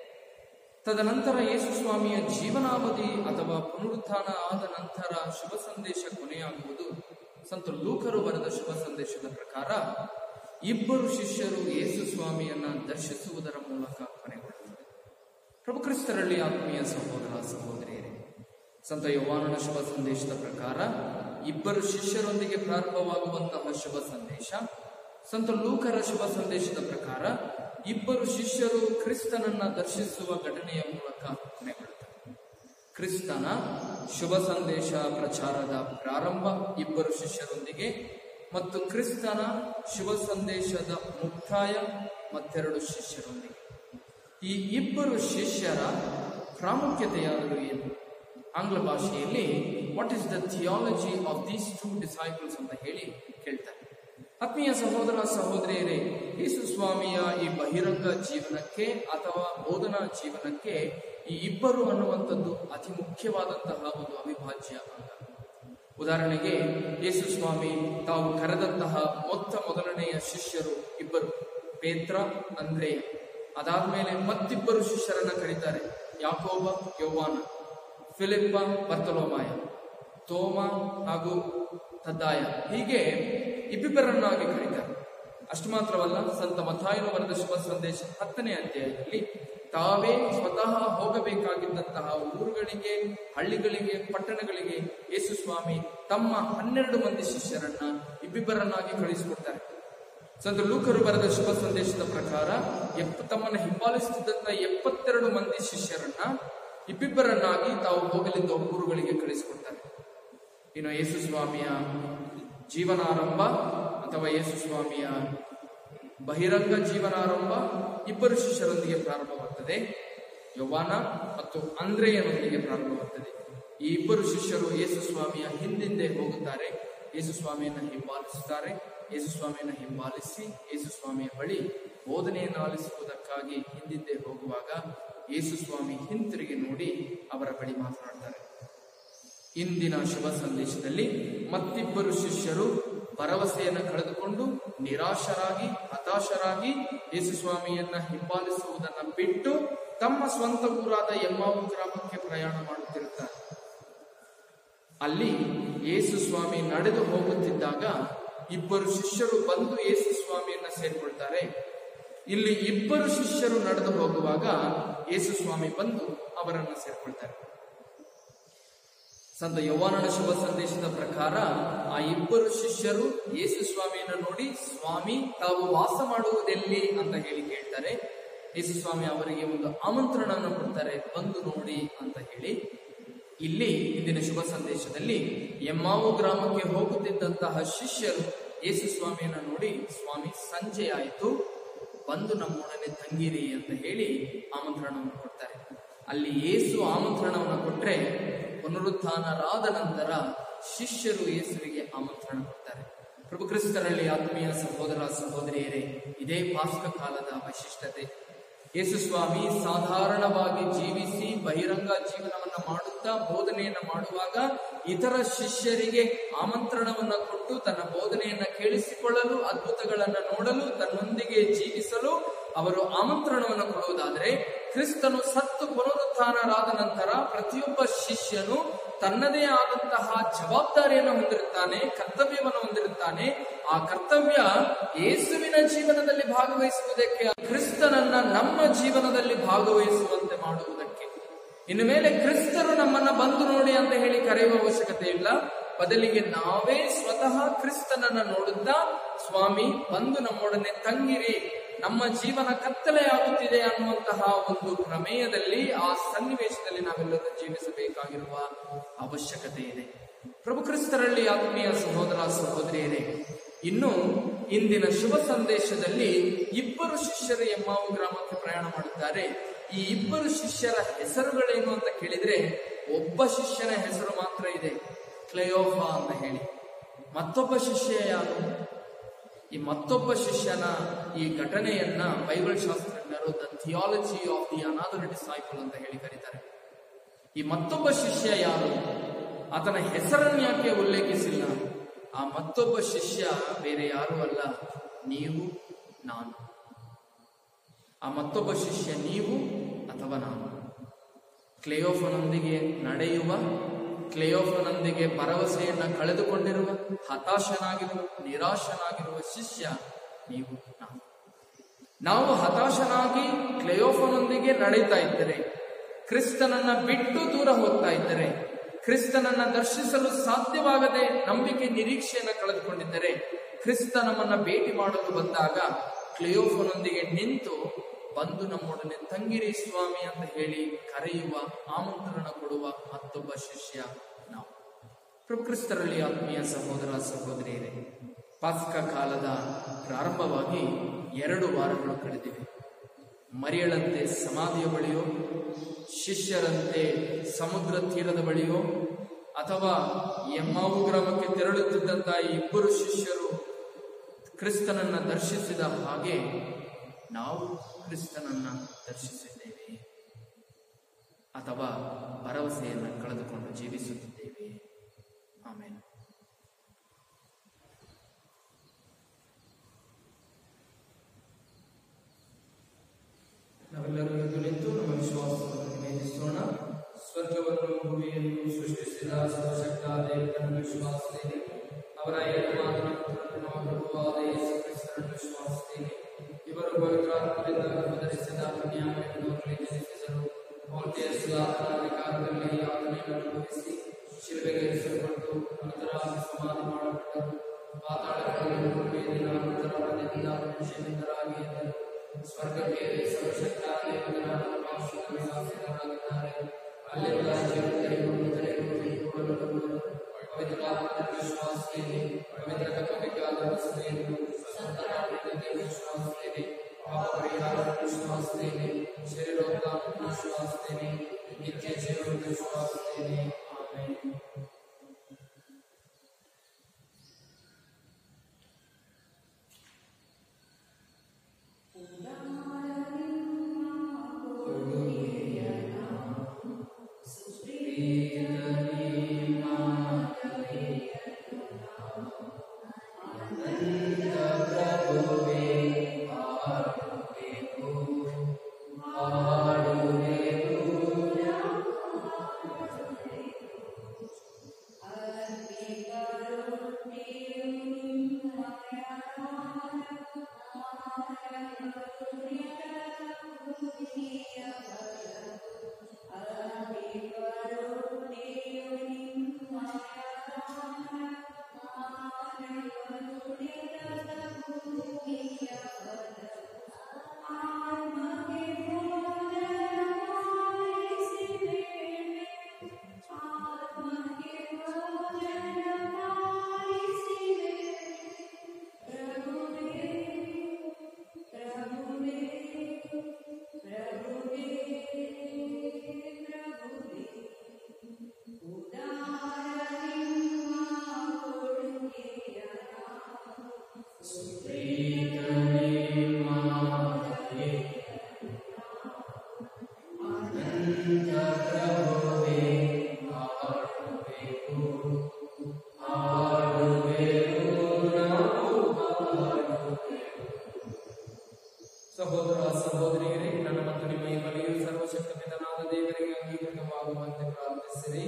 A: ತದನಂತರ ಯೇಸು ಸ್ವಾಮಿಯ ಜೀವನಾವಧಿ ಅಥವಾ ಪುನರುತ್ಥಾನ ಆದ ನಂತರ ಶುಭ ಸಂದೇಶ ಕೊನೆಯಾಗುವುದು ಸಂತ ಲೂಕರು ಬರೆದ ಶುಭ ಸಂದೇಶದ ಪ್ರಕಾರ ಇಬ್ಬರು ಶಿಷ್ಯರು ಯೇಸು ಸ್ವಾಮಿಯನ್ನ ದರ್ಶಿಸುವುದರ ಮೂಲಕ ಕೊನೆಗೊಳ್ಳುತ್ತದೆ ಪ್ರಭು ಕ್ರಿಸ್ತರಲ್ಲಿ ಆತ್ಮೀಯ ಸಹೋದರ ಸಹೋದರಿಯರೇ ಸಂತ ಯೌವಾನನ ಶುಭ ಸಂದೇಶದ ಪ್ರಕಾರ ಇಬ್ಬರು ಶಿಷ್ಯರೊಂದಿಗೆ ಪ್ರಾರಂಭವಾಗುವಂತಹ ಶುಭ ಸಂದೇಶ ಸಂತ ಲೂಕರ ಶುಭ ಸಂದೇಶದ ಪ್ರಕಾರ ಇಬ್ಬರು ಶಿಷ್ಯರು ಕ್ರಿಸ್ತನನ್ನ ದರ್ಶಿಸುವ ಘಟನೆಯ ಮೂಲಕ ಕೊನೆಗೊಳ್ಳುತ್ತದೆ ಕ್ರಿಸ್ತನ ಶುಭ ಸಂದೇಶ ಪ್ರಚಾರದ ಪ್ರಾರಂಭ ಇಬ್ಬರು ಶಿಷ್ಯರೊಂದಿಗೆ ಮತ್ತು ಕ್ರಿಸ್ತನ ಶುಭ ಸಂದೇಶದ ಮುಕ್ತಾಯ ಮತ್ತೆರಡು ಶಿಷ್ಯರೊಂದಿಗೆ ಈ ಇಬ್ಬರು ಶಿಷ್ಯರ ಪ್ರಾಮುಖ್ಯತೆಯಾದರೂ ಏನು ಆಂಗ್ಲ ಭಾಷೆಯಲ್ಲಿ what is the theology of these two disciples ಅಂತ ಹೇಳಿ ಕೇಳ್ತಾರೆ ಆತ್ಮೀಯ ಸಹೋದರ ಸಹೋದರಿಯರೇ ಯೇಸು ಸ್ವಾಮಿಯ ಈ ಬಹಿರಂಗ ಜೀವನಕ್ಕೆ ಅಥವಾ ಬೋಧನಾ ಜೀವನಕ್ಕೆ ಈ ಇಬ್ಬರು ಅನ್ನುವಂಥದ್ದು ಅತಿ ಮುಖ್ಯವಾದಂತಹ ಒಂದು ಅವಿಭಾಜ್ಯ ಅಂಗ ಉದಾಹರಣೆಗೆ ಯೇಸು ಸ್ವಾಮಿ ತಾವು ಕರೆದಂತಹ ಮೊತ್ತ ಮೊದಲನೆಯ ಶಿಷ್ಯರು ಇಬ್ಬರು ಪೇತ್ರ ಅಂದ್ರೇಯ ಅದಾದ್ಮೇಲೆ ಮತ್ತಿಬ್ಬರು ಶಿಷ್ಯರನ್ನ ಕರೀತಾರೆ ಯಾಕೋಬ ಯೌವಾನ ಫಿಲಿಪ್ಪ ಬರ್ತಲೋಮಾಯ ತೋಮ ಹಾಗೂ ತದ್ದಾಯ ಹೀಗೆ ಇಬ್ಬಿಬ್ಬರನ್ನಾಗಿ ಕರೀತಾರೆ ಅಷ್ಟು ಮಾತ್ರವಲ್ಲ ಸಂತ ಮಥಾಯನು ಬರೆದ ಶುಭ ಸಂದೇಶ ಹತ್ತನೇ ಅಧ್ಯಾಯದಲ್ಲಿ ತಾವೇ ಸ್ವತಃ ಹೋಗಬೇಕಾಗಿದ್ದಂತಹ ಊರುಗಳಿಗೆ ಹಳ್ಳಿಗಳಿಗೆ ಪಟ್ಟಣಗಳಿಗೆ ಯೇಸು ಸ್ವಾಮಿ ತಮ್ಮ ಹನ್ನೆರಡು ಮಂದಿ ಶಿಷ್ಯರನ್ನ ಇಬ್ಬಿಬ್ಬರನ್ನಾಗಿ ಕಳಿಸಿಕೊಡ್ತಾರೆ ಸಂತ ಲೂಕರು ಬರೆದ ಶುಭ ಸಂದೇಶದ ಪ್ರಕಾರ ಎಪ್ಪ ತಮ್ಮನ್ನು ಹಿಂಬಾಲಿಸುತ್ತಿದ್ದಂತ ಎಪ್ಪತ್ತೆರಡು ಮಂದಿ ಶಿಷ್ಯರನ್ನ ಇಬ್ಬಿಬ್ಬರನ್ನಾಗಿ ತಾವು ಹೋಗಲಿದ್ದ ಊರುಗಳಿಗೆ ಕಳಿಸಿಕೊಡ್ತಾರೆ
E: ಇನ್ನು ಯೇಸು ಸ್ವಾಮಿಯ ಜೀವನಾರಂಭ ಅಥವಾ ಯೇಸು ಸ್ವಾಮಿಯ ಬಹಿರಂಗ ಜೀವನಾರಂಭ ಇಬ್ಬರು ಶಿಷ್ಯರೊಂದಿಗೆ ಪ್ರಾರಂಭವಾಗ್ತದೆ ಯೌವಾನ ಮತ್ತು ಅಂದ್ರೆಯನೊಂದಿಗೆ ಪ್ರಾರಂಭವಾಗ್ತದೆ ಈ ಇಬ್ಬರು ಶಿಷ್ಯರು ಯೇಸು ಸ್ವಾಮಿಯ ಹಿಂದಿಂದೆ ಹೋಗುತ್ತಾರೆ ಯೇಸು ಸ್ವಾಮಿಯನ್ನ ಹಿಂಬಾಲಿಸುತ್ತಾರೆ ಯೇಸು ಸ್ವಾಮಿಯನ್ನ ಹಿಂಬಾಲಿಸಿ ಯೇಸು ಸ್ವಾಮಿಯ ಬಳಿ ಬೋಧನೆಯನ್ನು ಆಲಿಸುವುದಕ್ಕಾಗಿ ಹಿಂದಿಂದೆ ಹೋಗುವಾಗ ಯೇಸು ಸ್ವಾಮಿ ಹಿಂತಿರುಗಿ ನೋಡಿ ಅವರ ಬಳಿ ಮಾತನಾಡ್ತಾರೆ ಇಂದಿನ ಶುಭ ಸಂದೇಶದಲ್ಲಿ ಮತ್ತಿಬ್ಬರು ಶಿಷ್ಯರು ಭರವಸೆಯನ್ನು ಕಳೆದುಕೊಂಡು ನಿರಾಶರಾಗಿ ಹತಾಶರಾಗಿ ಯೇಸು ಸ್ವಾಮಿಯನ್ನ ಹಿಂಬಾಲಿಸುವುದನ್ನ ಬಿಟ್ಟು ತಮ್ಮ ಸ್ವಂತ ಊರಾದ ಎಮ್ಮಾವು ಗ್ರಾಮಕ್ಕೆ ಪ್ರಯಾಣ ಮಾಡುತ್ತಿರುತ್ತಾರೆ ಅಲ್ಲಿ ಯೇಸು ಸ್ವಾಮಿ ನಡೆದು ಹೋಗುತ್ತಿದ್ದಾಗ ಇಬ್ಬರು ಶಿಷ್ಯರು ಬಂದು ಯೇಸು ಸ್ವಾಮಿಯನ್ನ ಸೇರ್ಕೊಳ್ತಾರೆ ಇಲ್ಲಿ ಇಬ್ಬರು ಶಿಷ್ಯರು ನಡೆದು ಹೋಗುವಾಗ ಯೇಸು ಸ್ವಾಮಿ ಬಂದು ಅವರನ್ನ ಸೇರ್ಕೊಳ್ತಾರೆ ಸಂತ ಯೌವಾನನ ಶುಭ ಸಂದೇಶದ ಪ್ರಕಾರ ಆ ಇಬ್ಬರು ಶಿಷ್ಯರು ಯೇಸು ಸ್ವಾಮಿಯನ್ನು ನೋಡಿ ಸ್ವಾಮಿ ತಾವು ವಾಸ ಮಾಡುವುದೆಲ್ಲಿ ಅಂತ ಹೇಳಿ ಕೇಳ್ತಾರೆ ಯೇಸು ಸ್ವಾಮಿ ಅವರಿಗೆ ಒಂದು ಆಮಂತ್ರಣವನ್ನು ಕೊಡ್ತಾರೆ ಬಂದು ನೋಡಿ ಅಂತ ಹೇಳಿ ಇಲ್ಲಿ ಇಂದಿನ ಶುಭ ಸಂದೇಶದಲ್ಲಿ ಎಮ್ಮಾವು ಗ್ರಾಮಕ್ಕೆ ಹೋಗುತ್ತಿದ್ದಂತಹ ಶಿಷ್ಯರು ಯೇಸು ಸ್ವಾಮಿಯನ್ನು ನೋಡಿ ಸ್ವಾಮಿ ಸಂಜೆ ಆಯಿತು ಬಂದು ನಮ್ಮೊಡನೆ ತಂಗಿರಿ ಅಂತ ಹೇಳಿ ಆಮಂತ್ರಣವನ್ನು ಕೊಡ್ತಾರೆ ಅಲ್ಲಿ ಯೇಸು ಆಮಂತ್ರಣವನ್ನು ಕೊಟ್ರೆ ಪುನರುತ್ಥಾನರಾದ ನಂತರ ಶಿಷ್ಯರು ಯೇಸುವಿಗೆ ಆಮಂತ್ರಣ ಕೊಡ್ತಾರೆ ಪ್ರಭು ಕ್ರಿಸ್ತರಲ್ಲಿ ಆತ್ಮೀಯ ಸಹೋದರ ಸಹೋದರಿಯರೇ ಇದೇ ಪಾಸ್ಕ ಕಾಲದ ವೈಶಿಷ್ಟ್ಯತೆ ಯೇಸು ಸ್ವಾಮಿ ಸಾಧಾರಣವಾಗಿ ಜೀವಿಸಿ ಬಹಿರಂಗ ಜೀವನವನ್ನ ಮಾಡುತ್ತಾ ಬೋಧನೆಯನ್ನ ಮಾಡುವಾಗ ಇತರ ಶಿಷ್ಯರಿಗೆ ಆಮಂತ್ರಣವನ್ನ ಕೊಟ್ಟು ತನ್ನ ಬೋಧನೆಯನ್ನ ಕೇಳಿಸಿಕೊಳ್ಳಲು ಅದ್ಭುತಗಳನ್ನ ನೋಡಲು ತನ್ನೊಂದಿಗೆ ಜೀವಿಸಲು ಅವರು ಆಮಂತ್ರಣವನ್ನು ಕೊಡುವುದಾದರೆ ಕ್ರಿಸ್ತನು ಸತ್ತು ಪುನರುತ್ಥಾನರಾದ ನಂತರ ಪ್ರತಿಯೊಬ್ಬ ಶಿಷ್ಯನು ತನ್ನದೇ ಆದಂತಹ ಜವಾಬ್ದಾರಿಯನ್ನು ಹೊಂದಿರುತ್ತಾನೆ ಕರ್ತವ್ಯವನ್ನು ಹೊಂದಿರುತ್ತಾನೆ ಆ ಕರ್ತವ್ಯ ಯೇಸುವಿನ ಜೀವನದಲ್ಲಿ ಭಾಗವಹಿಸುವುದಕ್ಕೆ ಕ್ರಿಸ್ತನನ್ನ ನಮ್ಮ ಜೀವನದಲ್ಲಿ ಭಾಗವಹಿಸುವಂತೆ ಮಾಡುವುದಕ್ಕೆ ಇನ್ನು ಮೇಲೆ ಕ್ರಿಸ್ತರು ನಮ್ಮನ್ನ ಬಂದು ನೋಡಿ ಅಂತ ಹೇಳಿ ಕರೆಯುವ ಅವಶ್ಯಕತೆ ಇಲ್ಲ ಬದಲಿಗೆ ನಾವೇ ಸ್ವತಃ ಕ್ರಿಸ್ತನನ್ನ ನೋಡುತ್ತಾ ಸ್ವಾಮಿ ಬಂದು ನಮ್ಮೊಡನೆ ತಂಗಿರಿ ನಮ್ಮ ಜೀವನ ಕತ್ತಲೆಯಾಗುತ್ತಿದೆ ಅನ್ನುವಂತಹ ಒಂದು ಪ್ರಮೇಯದಲ್ಲಿ ಆ ಸನ್ನಿವೇಶದಲ್ಲಿ ನಾವೆಲ್ಲರೂ ಜೀವಿಸಬೇಕಾಗಿರುವ ಅವಶ್ಯಕತೆ ಇದೆ ಪ್ರಭು ಕ್ರಿಸ್ತರಲ್ಲಿ ಆತ್ಮೀಯ ಸಹೋದರ ಸಹೋದರಿಯರೇ ಇನ್ನು ಇಂದಿನ ಶುಭ ಸಂದೇಶದಲ್ಲಿ ಇಬ್ಬರು ಶಿಷ್ಯರು ಎಮ್ಮಾವು ಗ್ರಾಮಕ್ಕೆ ಪ್ರಯಾಣ ಮಾಡುತ್ತಾರೆ ಈ ಇಬ್ಬರು ಶಿಷ್ಯರ ಹೆಸರುಗಳೇನು ಅಂತ ಕೇಳಿದ್ರೆ ಒಬ್ಬ ಶಿಷ್ಯನ ಹೆಸರು ಮಾತ್ರ ಇದೆ ಕ್ಲಯೋಫಾ ಅಂತ ಹೇಳಿ ಮತ್ತೊಬ್ಬ ಶಿಷ್ಯ ಯಾರು ಈ ಮತ್ತೊಬ್ಬ ಶಿಷ್ಯನ ಈ ಘಟನೆಯನ್ನ ಬೈಬಲ್ ಶಾಸ್ತ್ರಜ್ಞರು the theology of the another disciple ಅಂತ ಹೇಳಿ ಕರೀತಾರೆ ಈ ಮತ್ತೊಬ್ಬ ಶಿಷ್ಯ ಯಾರು ಆತನ ಹೆಸರನ್ನು ಯಾಕೆ ಉಲ್ಲೇಖಿಸಿಲ್ಲ ಆ ಮತ್ತೊಬ್ಬ ಶಿಷ್ಯ ಬೇರೆ ಯಾರು ಅಲ್ಲ ನೀವು ನಾನು ಆ ಮತ್ತೊಬ್ಬ ಶಿಷ್ಯ ನೀವು ಅಥವಾ ನಾನು ಕ್ಲೇಯೋಫನೊಂದಿಗೆ ನಡೆಯುವ ಕ್ಲೇಯೋಫನೊಂದಿಗೆ ಭರವಸೆಯನ್ನ ಕಳೆದುಕೊಂಡಿರುವ ಹತಾಶನಾಗಿರುವ ನಿರಾಶನಾಗಿರುವ ಶಿಷ್ಯ ನೀವು ನಾನು ನಾವು ಹತಾಶನಾಗಿ ಕ್ಲೇಯೋಫನೊಂದಿಗೆ ನಡೀತಾ ಇದ್ದರೆ ಕ್ರಿಸ್ತನನ್ನ ಬಿಟ್ಟು ದೂರ ಹೋಗ್ತಾ ಇದ್ದರೆ ಕ್ರಿಸ್ತನನ್ನ ದರ್ಶಿಸಲು ಸಾಧ್ಯವಾಗದೆ ನಂಬಿಕೆ ನಿರೀಕ್ಷೆಯನ್ನ ಕಳೆದುಕೊಂಡಿದ್ದರೆ ಕ್ರಿಸ್ತ ನಮ್ಮನ್ನ ಭೇಟಿ ಮಾಡಲು ಬಂದಾಗ ಕ್ಲಿಯೋಫನೊಂದಿಗೆ ನಿಂತು ಬಂದು ನಮ್ಮೊಡನೆ ತಂಗಿರಿ ಸ್ವಾಮಿ ಅಂತ ಹೇಳಿ ಕರೆಯುವ ಆಮಂತ್ರಣ ಕೊಡುವ ಮತ್ತೊಬ್ಬ ಶಿಷ್ಯ ನಾವು ಪ್ರಭು ಕ್ರಿಸ್ತರಲ್ಲಿ ಆತ್ಮೀಯ ಸಹೋದರ ಸಹೋದರಿಯರೇ ಪಾಸ್ಕ ಕಾಲದ ಪ್ರಾರಂಭವಾಗಿ ಎರಡು ವಾರಗಳು ಕಳೆದಿವೆ ಮರಿಯಳಂತೆ ಸಮಾಧಿಯ ಬಳಿಯೋ ಶಿಷ್ಯರಂತೆ ಸಮುದ್ರ ತೀರದ ಬಳಿಯೋ ಅಥವಾ ಎಮ್ಮಾವು ಗ್ರಾಮಕ್ಕೆ ತೆರಳುತ್ತಿದ್ದಂತಹ ಈ ಇಬ್ಬರು ಶಿಷ್ಯರು ಕ್ರಿಸ್ತನನ್ನ ದರ್ಶಿಸಿದ ಹಾಗೆ ನಾವು ಕ್ರಿಸ್ತನನ್ನ ದರ್ಶಿಸಿದ್ದೇವೆ ಅಥವಾ ಭರವಸೆಯನ್ನು ಕಳೆದುಕೊಂಡು ಜೀವಿಸುತ್ತಿದ್ದೇವೆ ಆಮೇಲೆ
A: ನಾವೆಲ್ಲರೂ ಎದ್ದು ನಿಂತು ನಮ್ಮ ವಿಶ್ವಾಸವನ್ನು ನಿವೇದಿಸೋಣ ಸ್ವರ್ಗವನ್ನು ಭೂಮಿಯನ್ನು ಸೃಷ್ಟಿಸಿದ ಸರ್ವಶಕ್ತ ದೇವರನ್ನು ವಿಶ್ವಾಸಿಸ್ತೇನೆ ಅವರ ಏಕಮಾತ್ರ ಪುತ್ರನನ್ನು ನಮ್ಮ ಪ್ರಭುವಾದ ಯೇಸು ಕ್ರಿಸ್ತನನ್ನು ವಿಶ್ವಾಸಿಸ್ತೇನೆ ಇವರು ಪವಿತ್ರಾತ್ಮದಿಂದ ಗರ್ಭಧರಿಸಿದ ಕನ್ಯಾಮರಿಯವರಲ್ಲಿ ಜನಿಸಿದರು ಪೌಲ್ಯಸ್ ಅಧಿಕಾರದಲ್ಲಿ ಯಾತನೆಯನ್ನು ಅನುಭವಿಸಿ ಶಿಲ್ಬೆಗೆ ಇರಿಸಲ್ಪಟ್ಟು ನಂತರ ಸಮಾಧಿ ಮಾಡಲ್ಪಟ್ಟರು ಪಾತಾಳಗಳಲ್ಲಿ ಮೂರನೇ ದಿನ ನಂತರ ಮರಣದಿಂದ ಮನುಷ್ಯನಿಂದರಾಗಿ ಎದ್ದರು ಸ್ವರ್ಗಕ್ಕೆ ಸರ್ವಶಕ್ತ ದೇವರ ಪಾರ್ಶ್ವದಲ್ಲಿ ಆಸೀನರಾಗಿದ್ದಾರೆ ಅಲ್ಲಿಂದ ಜೀವನದಲ್ಲಿಯೂ ಮೃತರಿಗೂ ಕೂಡಲು ಪವಿತ್ರ
E: ವಿಶ್ವಾಸಿಸುತ್ತೇನೆ ಪವಿತ್ರ ಕಥೋಲಿಕ ಆರಾಧನೆಯನ್ನು ಸಂತರ ಆಡಳಿತದಲ್ಲಿ ವಿಶ್ವಾಸಿಸುತ್ತೇನೆ ಪಾಪ ಪರಿಹಾರವನ್ನು ವಿಶ್ವಾಸಿಸುತ್ತೇನೆ ಶರೀರೋತ್ಥಾನವನ್ನು ವಿಶ್ವಾಸಿಸುತ್ತೇನೆ ನಿತ್ಯ ಜೀವನವನ್ನು ವಿಶ್ವಾಸಿಸುತ್ತೇನೆ ಆಮೇಲೆ ಸಹೋದರ ಸಹೋದರಿಯರೇ ನನ್ನ ಮತ್ತು ನಿಮ್ಮ ಈ ಬಲಿಯು ಸರ್ವಶಕ್ತ ಪಿತನಾದ ದೇವರಿಗೆ ಅಂಗೀಕೃತವಾಗುವಂತೆ ಪ್ರಾರ್ಥಿಸಿರಿ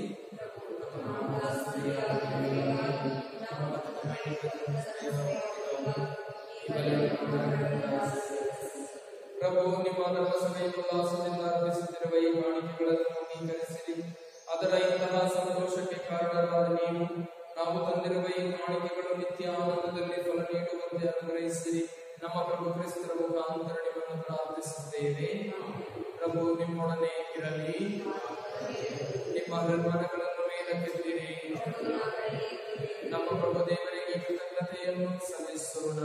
E: ಪ್ರಭು ನಿಮ್ಮ ಧರ್ಮಸಭೆಯ ಉಲ್ಲಾಸದಿಂದ ಅರ್ಪಿಸುತ್ತಿರುವ ಈ ಕಾಣಿಕೆಗಳನ್ನು ಅಂಗೀಕರಿಸಿರಿ ಅದರ ಇಂತಹ ಸಂತೋಷಕ್ಕೆ ಕಾರಣರಾದ ನೀವು ನಾವು ತಂದಿರುವ ಈ ಕಾಣಿಕೆಗಳು ನಿತ್ಯ ಆನಂದದಲ್ಲಿ ಫಲ ನೀಡುವಂತೆ ಅನುಗ್ರಹಿಸಿರಿ ನಮ್ಮ ಪ್ರಭು ಕ್ರಿಸ್ತರ ಮುಖಾಂತರ ನಿಮ್ಮನ್ನು ಪ್ರಾರ್ಥಿಸುತ್ತೇವೆ ಪ್ರಭು ನಿಮ್ಮೊಡನೆ ಇರಲಿ ನಿಮ್ಮ ಹೃನ್ಮನಗಳನ್ನು ಮೇಲಕ್ಕೆತ್ತಿರಿ ನಮ್ಮ ಪ್ರಭು ದೇವರಿಗೆ ಕೃತಜ್ಞತೆಯನ್ನು ಸಲ್ಲಿಸೋಣ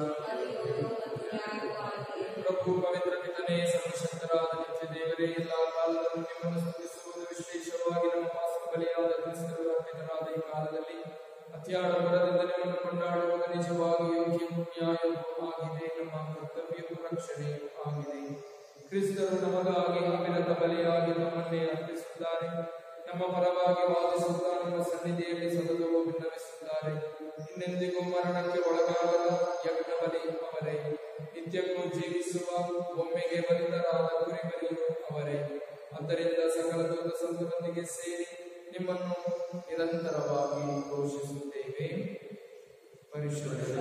E: ಪ್ರಭು ಪವಿತ್ರ ಪಿತನೇ ಸರ್ವಶಕ್ತರಾದ ನಿತ್ಯ ದೇವರೇ ಎಲ್ಲ ಕಾಲದಲ್ಲೂ ನಿಮ್ಮನ್ನು ಸ್ತುತಿಸುವುದು ವಿಶೇಷವಾಗಿ ನಮ್ಮ ಮಾಸಿಕ ಬಲಿಯಾದ ಕ್ರಿಸ್ತರು ಅರ್ಪಿತರಾದ ಈ ಕಾಲದಲ್ಲಿ ಅತ್ಯಾಡಂಬರದಿಂದ ನಿಮ್ಮನ್ನು ಕೊಂಡಾಡುವುದು ನಿಜವಾಗಿ ಯೋಗ್ಯವೂ ನ್ಯಾಯವೂ ಆಗಿದೆ ನಮ್ಮ ಕರ್ತವ್ಯವೂ ರಕ್ಷಣೆಯೂ ಆಗಿದೆ ಕ್ರಿಸ್ತರು ನಮಗಾಗಿ ಅವಿರತ ಬಲಿಯಾಗಿ ನಮ್ಮನ್ನೇ ಅರ್ಪಿಸುತ್ತಾರೆ ನಮ್ಮ ಪರವಾಗಿ ವಾದಿಸುತ್ತಾ ನಮ್ಮ ಸನ್ನಿಧಿಯಲ್ಲಿ ಸತತವೂ ಭಿನ್ನವಿಸುತ್ತಾರೆ ಇನ್ನೆಂದಿಗೂ ಮರಣಕ್ಕೆ ಒಳಗಾಗದ ಯಜ್ಞ ಬಲಿ ಅವರೇ ನಿತ್ಯಕ್ಕೂ ಜೀವಿಸುವ ಒಮ್ಮೆಗೆ ಬಲಿತರಾದ ಕುರಿಮರಿಯು ಅವರೇ ಆದ್ದರಿಂದ ಸಕಲ ದೂತ ಸಂತರೊಂದಿಗೆ ಸೇರಿ ನಿಮ್ಮನ್ನು ನಿರಂತರವಾಗಿ ಘೋಷಿಸುತ್ತೇವೆ ಪರಿಶುದ್ಧ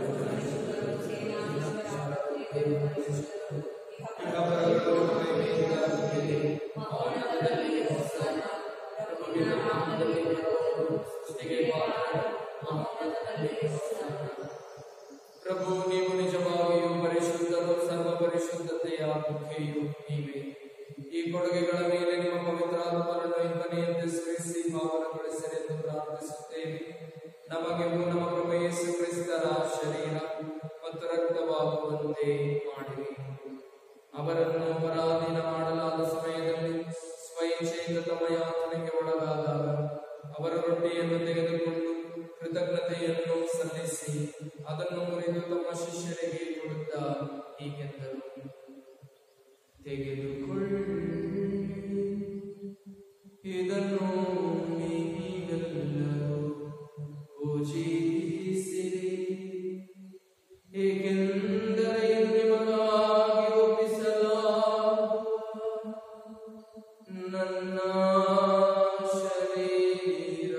E: ಪ್ರಭು ನೀವು ನಿಜವಾಗಿಯೂ ಪರಿಶುದ್ಧರು ಸರ್ವ ಪರಿಶುದ್ಧತೆಯ ಮುಖೆಯು ನೀವೇ ಈ ಕೊಡುಗೆಗಳ ಮೇಲೆ ನಿಮ್ಮ ಪವಿತ್ರಾತ್ಮರನ್ನು ಇಂದನೆಯಂತೆ ಸುರಿಸಿ ಪಾವನಗೊಳಿಸಲೆಂದು ಪ್ರಾರ್ಥಿಸುತ್ತೇವೆ ನಮಗೆ ನಮ್ಮ ಪ್ರಭು ಯೇಸು ಕ್ರಿಸ್ತರ ಶರೀರ ಮತ್ತು ರಕ್ತವಾಗುವಂತೆ ಮಾಡಿರಿ ಅವರನ್ನು ಪರಾಧೀನ ಮಾಡಲಾದ ಸಮಯದಲ್ಲಿ ಸ್ವಇಚ್ಛೆಯಿಂದ ತಮ್ಮ ಯಾತನೆಗೆ ಒಳಗಾದಾಗ ಅವರ ರೊಟ್ಟಿಯನ್ನು ತೆಗೆದುಕೊಂಡು ಕೃತಜ್ಞತೆಯನ್ನು ಸಲ್ಲಿಸಿ ಅದನ್ನು ಮುರಿದು ತಮ್ಮ ಶಿಷ್ಯರಿಗೆ ಕೊಡುತ್ತಾ ಹೀಗೆಂದರು ತೆಗೆದುಕೊಳ್ಳಿ ಇದನ್ನು ನೀವೆಲ್ಲರೂ ಪೂಜಿಸಿರಿ ಏಕೆಂದರೆ ಇದು ನಿಮಗಾಗಿ ಒಪ್ಪಿಸಲಾಗುವ ನನ್ನ ಶರೀರ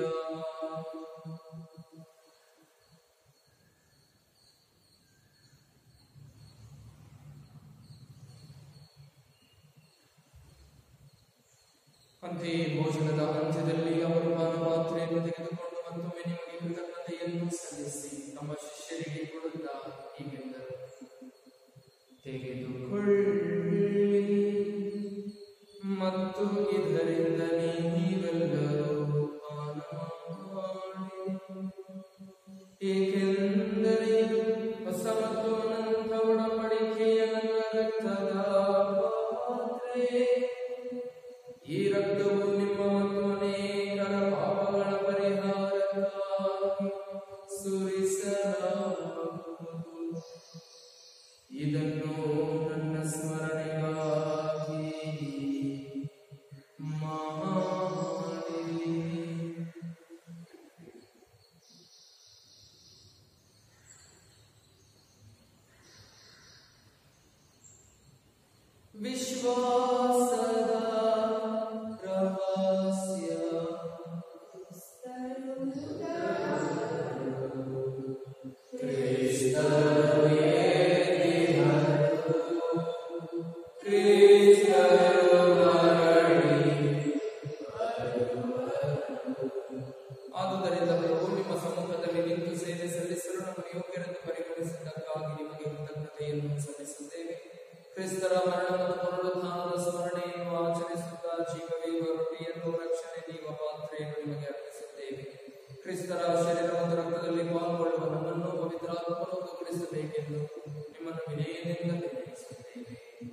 E: ಅಂತೆಯೇ ಭೋಜನದ ಅಂತ್ಯದಲ್ಲಿ ಅವರು ಪಾನಪಾತ್ರೆಯನ್ನು ತೆಗೆದುಕೊಂಡು ಮತ್ತೊಮ್ಮೆ ನಿಮಗೆ ಕೃತಜ್ಞತೆಯನ್ನು ಸಲ್ಲಿಸಿ ತಮ್ಮ ಶಿಷ್ಯರಿಗೆ ಕೊಡುತ್ತಾ ಹೀಗೆಂದರು ತೆಗೆದುಕೊಳ್ಳಿ ಮತ್ತು ಇದರಿಂದ ನೀವೆಲ್ಲರೂ ಪಾನ ಮಾಡಿ ಏಕೆಂದರೆ ಹೊಸ ಮತ್ತು ಅನಂತ ಒಡಂಬಡಿಕೆಯ ನನ್ನ ರಕ್ತದ ಪಾತ್ರೆ ಈ ರಕ್ತವು ನಿಮ್ಮ ಮತ್ತು ಅನೇಕರ ಪಾಪಗಳ ಪರಿಹಾರಕ್ಕಾಗಿ ಸುರಿಸಲಾಗುವುದು ಇದನ್ನು ನನ್ನ ಸ್ಮರಣೆಗಾಗಿ ಮಾಡಿರಿ ವಿಶ್ವಾಸದ ರಹಸ್ಯ ಆದುದರಿಂದ ಪ್ರಭು ನಿಮ್ಮ ಸಮ್ಮುಖದಲ್ಲಿ ನಿಂತು ಸೇವೆ ಸಲ್ಲಿಸಲು ನಮ್ಮ ಯೋಗ್ಯರೆಂದು ಪರಿಗಣಿಸಿದ್ದಕ್ಕಾಗಿ ನಿಮಗೆ ಕೃತಜ್ಞತೆಯನ್ನು ಸಲ್ಲಿಸುತ್ತೇವೆ ಕ್ರಿಸ್ತರ ಮರಣ ಮತ್ತು ಪುನರುತ್ಥಾನದ ಸ್ಮರಣೆಯನ್ನು ಆಚರಿಸುತ್ತಾ ಜೀವವೀವ ರೊಟ್ಟಿಯನ್ನು ರಕ್ಷಣೆ ನೀಡುವ ಪಾತ್ರೆಯನ್ನು ನಿಮಗೆ ಅರ್ಪಿಸುತ್ತೇವೆ ಕ್ರಿಸ್ತರ ಶರೀರ ಮತ್ತು ರಕ್ತದಲ್ಲಿ ಪಾಲ್ಗೊಳ್ಳುವ ನಮ್ಮನ್ನು ಪವಿತ್ರಾತ್ಮನು ಒಗ್ಗೂಡಿಸಬೇಕೆಂದು ನಿಮ್ಮನ್ನು ವಿನಯದಿಂದ ವಿನಯಿಸುತ್ತೇವೆ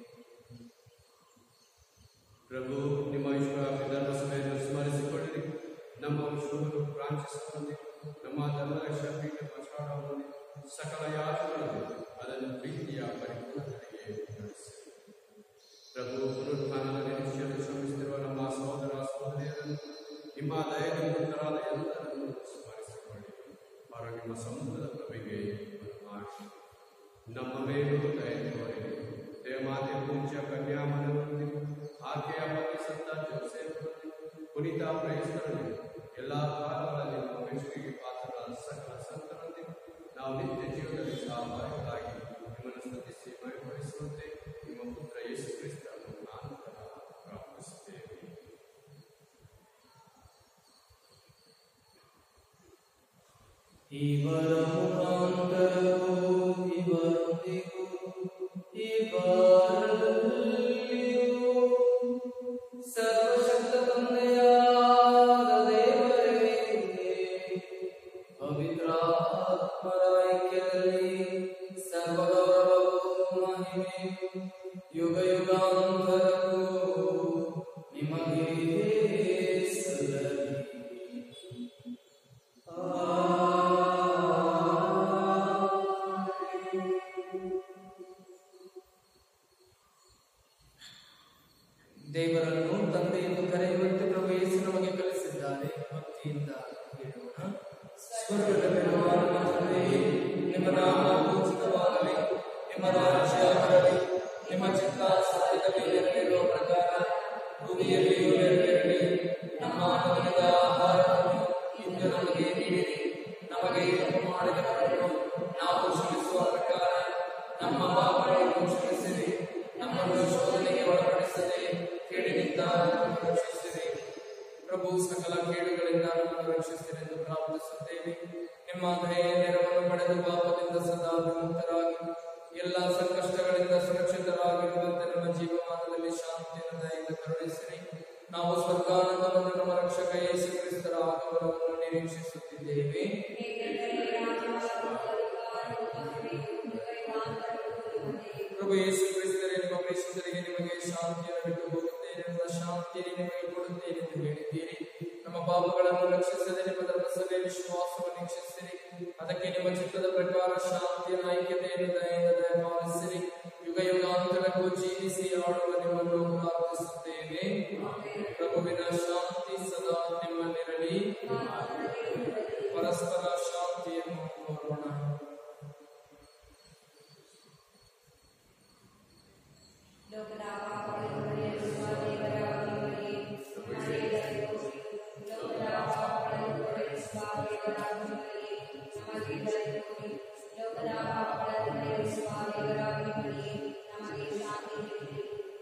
D: ಪ್ರಭು ನಿಮ್ಮ ವಿಶ್ವಾಸಿ ಧರ್ಮ ಸಭೆಯನ್ನು ಸ್ಮರಿಸಿಕೊಳ್ಳಿರಿ ನಮ್ಮ ವಿಶ್ವರು ಫ್ರಾನ್ಸಿಸ್ನಲ್ಲಿ ನಮ್ಮ ಧರ್ಮರಕ್ಷ ಪೀಠ ಪ್ರಚಾರವನ್ನು ಸಕಲ ಯಾಜಗಳಲ್ಲಿ ಅದನ್ನು ಪ್ರೀತಿಯ ಪರಿಪೂರ್ಣತೆಗೆ ನಡೆಸಿ ಪ್ರಭು ಪುನರುತ್ಥಾನದ ನಿರೀಕ್ಷೆಯನ್ನು ಶ್ರಮಿಸುತ್ತಿರುವ ನಮ್ಮ ಸಹೋದರ ಸಹೋದರಿಯರನ್ನು ನಿಮ್ಮ ದಯನಿಮಿತ್ತರಾದ ಎಲ್ಲರನ್ನು ಸ್ಮರಿಸಿಕೊಳ್ಳಿ ಅವರ ನಿಮ್ಮ ಸಮುದ್ರದ ಪ್ರಭೆಗೆ ಮಾಡಿ ನಮ್ಮ ಮೇಲೂ ದಯ ತೋರಿರಿ ದೇವಮಾತೆ ಪೂಜ್ಯ ಕನ್ಯಾಮನವರಲ್ಲಿ ಆಕೆಯ ಪತಿ ಸಂತ ಜೋಸೆಫರಲ್ಲಿ ಪುನೀತ ಪ್ರಯತ್ನರಲ್ಲಿ ಎಲ್ಲ ಕಾಲಗಳಲ್ಲಿ ನಮ್ಮ ಮೆಚ್ಚುಗೆಗೆ ಪಾತ್ರರಾದ ಸಕಲ ಸಂತರಲ್ಲಿ ನಾವು ನಿತ್ಯ ಜೀವನದಲ್ಲಿ ಸಹಭಾಗಿಗಳಾಗಿ ನಿಮ್ಮನ್ನು ಸ್ತುತಿಸಿ ಮಯಪಡಿಸುವಂತೆ ನಿಮ್ಮ ಪುತ್ರ ಯೇಸು ಕ್ರಿಸ್ತನು ಮುಖಾಂತರ ಪ್ರಾರ್ಥಿಸುತ್ತೇವೆ
E: ಇವರ ಮುಖಾಂತರವೂ ಇವರೊಂದಿಗೂ ಇವರಲ್ಲಿಯೂ ಸರ್ವಶಕ್ತ ತಂದೆಯಾದ ದೇವರೇ ಪವಿತ್ರಾತ್ಮರ ಐಕ್ಯದಲ್ಲಿ ಸರ್ವಗೌರವವೂ ಮಹಿಮೆಯೂ ಯುಗ ಯುಗಾಂತರಕ್ಕೂ ನಿಮಗೆ ಸಲ್ಲಲಿ ದೇವರನ್ನು ತಂದೆ ಎಂದು ಕರೆಯುವಂತೆ ಪ್ರಭು ಯೇಸು ನಮಗೆ ಕಲಿಸಿದ್ದಾರೆ ಭಕ್ತಿಯಿಂದ ಹೇಳೋಣ ಸ್ವರ್ಗದಲ್ಲಿರುವ ನಮ್ಮ ತಂದೆಯೇ, ನಿಮ್ಮ ನಾಮ ಪೂಜಿತವಾಗಲಿ ನಿಮ್ಮ ರಾಜ್ಯ ಬರಲಿ ನಿಮ್ಮ ಚಿತ್ತ ಸತ್ಯದಲ್ಲಿ ನೆರವೇರುವ ಪ್ರಕಾರ ಭೂಮಿಯಲ್ಲಿಯೂ ನೆರವೇರಲಿ ನಮ್ಮ ಅನುದಿನದ ಆಹಾರವನ್ನು ಇಂದು ನಮಗೆ ನೀಡಿರಿ ನಮಗೆ ತಪ್ಪು ಮಾಡಿದವರನ್ನು ನಾವು ಕ್ಷಮಿಸುವ ಪ್ರಕಾರ ನಮ್ಮ ಪಾಪಗಳನ್ನು ಕ್ಷಮಿಸಿರಿ ನಮ್ಮನ್ನು ಶೋಧನೆಗೆ ಒಳಪಡಿಸದೆ ಕೇಳಿನಿಂದ ನಮ್ಮನ್ನು ರಕ್ಷಿಸಿರಿ ಪ್ರಭು ಸಕಲ ಕೇಡುಗಳಿಂದ ನಮ್ಮನ್ನು ರಕ್ಷಿಸಿರೆಂದು ಪ್ರಾರ್ಥಿಸುತ್ತೇವೆ ನಿಮ್ಮ ದಯೆಯ ನೆರವನ್ನು ಪಡೆದು ಪಾಪದಿಂದ ಸದಾ ವಿಮುಕ್ತರಾಗಿ ಎಲ್ಲ ಸಂಕಷ್ಟಗಳಿಂದ ಸುರಕ್ಷಿತರಾಗಿರುವಂತೆ ನಮ್ಮ ಜೀವಮಾನದಲ್ಲಿ ಶಾಂತಿಯನ್ನು ದಯೆಯಿಂದ ಕರುಣಿಸಿರಿ ನಾವು ಸ್ವರ್ಗಾನಂದವನ್ನು ನಮ್ಮ ರಕ್ಷಕ ಯೇಸು ಕ್ರಿಸ್ತರ ಆಗಮನವನ್ನು ನಿರೀಕ್ಷಿಸುತ್ತಿದ್ದೇವೆ ಪ್ರಭು ಯೇಸು ಕ್ರಿಸ್ತರೇ ನಿಮ್ಮ ಪ್ರೇಷಿತರಿಗೆ ನಿಮಗೆ ಶಾಂತಿಯನ್ನು ಬಿಟ್ಟು ಹೋಗುತ್ತೇನೆ ನನ್ನ ಶಾಂತಿಯನ್ನು ನಿಮಗೆ ಕೊಡುತ್ತೇನೆ ಎಂದು ಹೇಳಿದ್ದೀರಿ ನಮ್ಮ ಪಾಪಗಳನ್ನು ರಕ್ಷಿಸದೆ ನಿಮ್ಮ ಧರ್ಮಸಭೆ ವಿಶ್ವಾಸವನ್ನು ವೀಕ್ಷಿಸಿರಿ ಅದಕ್ಕೆ ನಿಮ್ಮ ಚಿತ್ತದ ಪ್ರಕಾರ ಶಾಂತಿಯ ಐಕ್ಯತೆಯನ್ನು ದಯೆಯಿಂದ ದಯಪಾಲಿಸಿರಿ ಯುಗ ಯುಗಾಂತರಕ್ಕೂ ಜೀವಿಸಿ ಆಳುವ ನಿಮ್ಮನ್ನು ಪ್ರಾರ್ಥಿಸುತ್ತೇವೆ ಪ್ರಭುವಿನ ಶಾಂತಿ ಸದಾ ನಿಮ್ಮಲ್ಲಿರಲಿ ಪರಸ್ಪರ ಶಾಂತಿಯನ್ನು ಕೋರೋಣ
B: ಲೋಕದ ಪಾಪಗಳನ್ನು ಪರಿಹರಿಸುವ ದೇವರ ಮಹಿಮೆಯೇ, ನಮಗೆ ದಯತೋರಿ. ಲೋಕದ ಪಾಪಗಳನ್ನು ಪರಿಹರಿಸುವ ದೇವರ ಮಹಿಮೆಯೇ, ನಮಗೆ ದಯತೋರಿ. ಲೋಕದ ಪಾಪಗಳನ್ನು ಪರಿಹರಿಸುವ ದೇವರ ಮಹಿಮೆಯೇ, ನಮಗೆ ಶಾಂತಿ ನೀಡಿರಿ.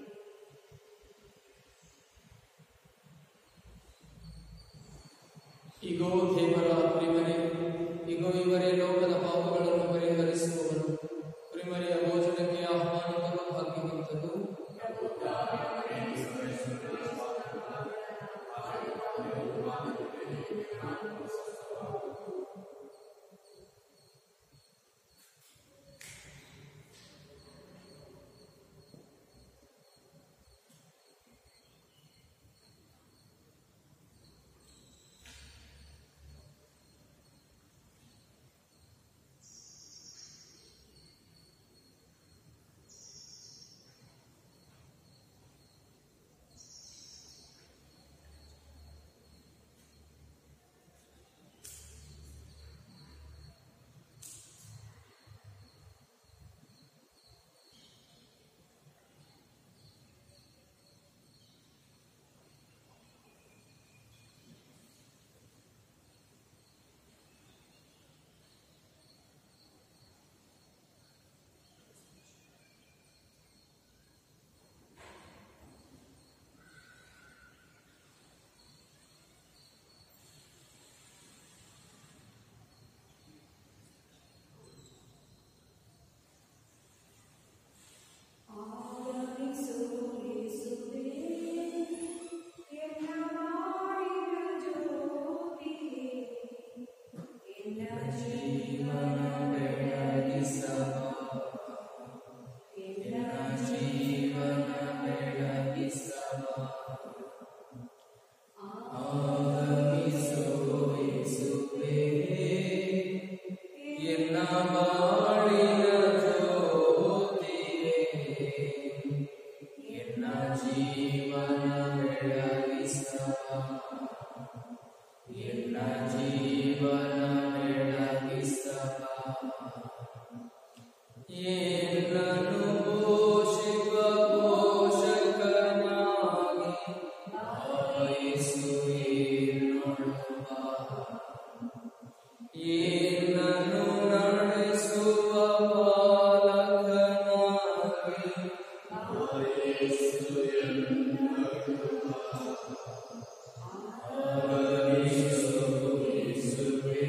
E: ಇಗೋ ದೇವರ ಕುರಿಮರಿ ಇಗೋ ಇವರೇ ಲೋಕದ ಪಾಪಗಳನ್ನು ಪರಿಹರಿಸುವವರು ಕುರಿಮರಿಯ ಭೋಜನಕ್ಕೆ ಆಹ್ವಾನಿಕರು ಭಾಗ್ಯವಂತರು ಏನನು ಪೋಷಿಪ ಪೋಷಕನಾಗಿ ಆಯಿಸು ಏನ್ನೊಳುವ ಏನನು ನಡೆಸುವ ಪಾಲಕನಾಗಿ ಆಯಿಸು ಎನ್ನೊಳುವ ಆಯಿಸು ಯೇಸುವೇ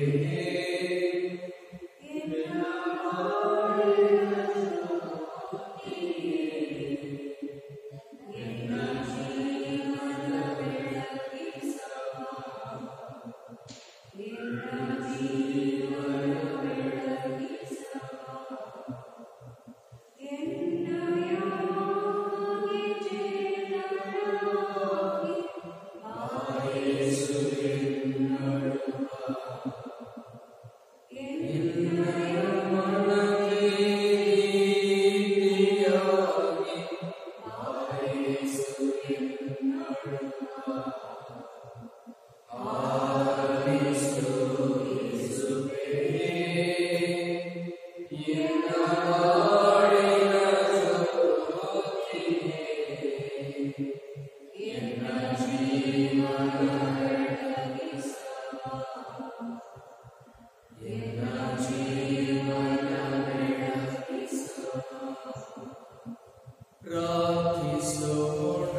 E: ಪ್ರಾರ್ಥಿಸೋಣ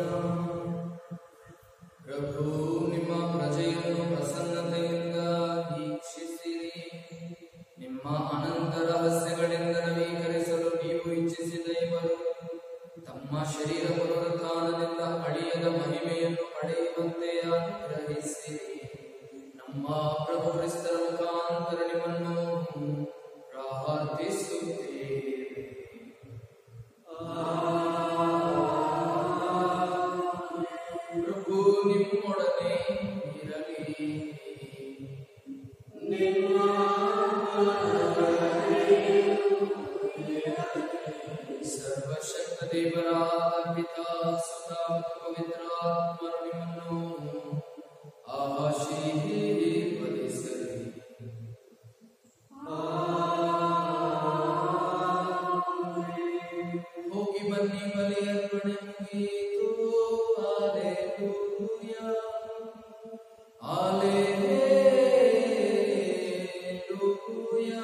E: ಪ್ರಭು ನಿಮ್ಮ ಪ್ರಜೆಯನ್ನು ಪ್ರಸನ್ನತೆಯಿಂದ ವೀಕ್ಷಿಸಿರಿ ನಿಮ್ಮ ಅನಂತ ರಹಸ್ಯಗಳಿಂದ ನವೀಕರಿಸಲು ನೀವು ಇಚ್ಛಿಸಿದ ಇವರು ತಮ್ಮ ಶರೀರ ಪುನರುತ್ಥಾನದಿಂದ ಅಳಿಯದ ಮಹಿಮೆಯನ್ನು ಪಡೆಯುವಂತೆ ಅನುಗ್ರಹಿಸಿರಿ ನಮ್ಮ ಪ್ರಭು ಕ್ರಿಸ್ತರ ಮುಖಾಂತರ ನಿಮ್ಮನ್ನು ಪ್ರಾರ್ಥಿಸುತ್ತೇವೆ ಪ್ರಭು ನಿಮ್ಮೊಡನೆ ಇರಲಿ ಸರ್ವಶಕ್ತ ದೇವರಾದ ಪಿತಾ ಸುತ ಮತ್ತು ಪವಿತ್ರಾತ್ಮರು ನಿಮ್ಮನ್ನು ಆಶೀರ್ವದಿಸಲಿ ಹೋಗಿ ಬನ್ನಿ ಬಲಿ ಅರ್ಪಣೆ ಮುಗಿಯಿತು ಹಾಲೆಲೂಯಾ ಹಾಲೆಲೂಯಾ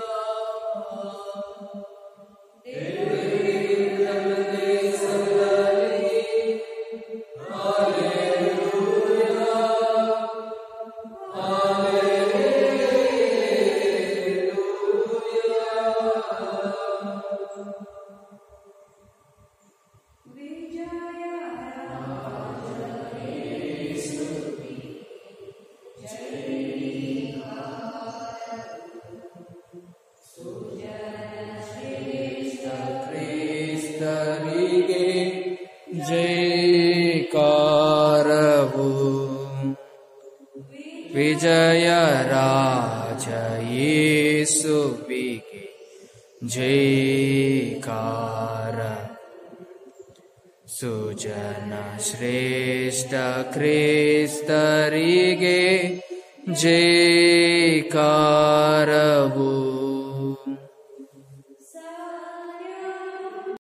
E: ದೇವರಿಗೆ ನನ್ನದೇ ಸಲ್ಲಲಿ ಹಾಲೆಲೂಯಾ ಕ್ರಿಸ್ತರಿಗೆ ಜೈಕಾರವು ವಿಜಯ ರಾಜ ಯೇಸುವಿಗೆ ಜೈಕಾರ ಸುಜನ ಶ್ರೇಷ್ಠ ಕ್ರಿಸ್ತರಿಗೆ ಜೈಕಾರವು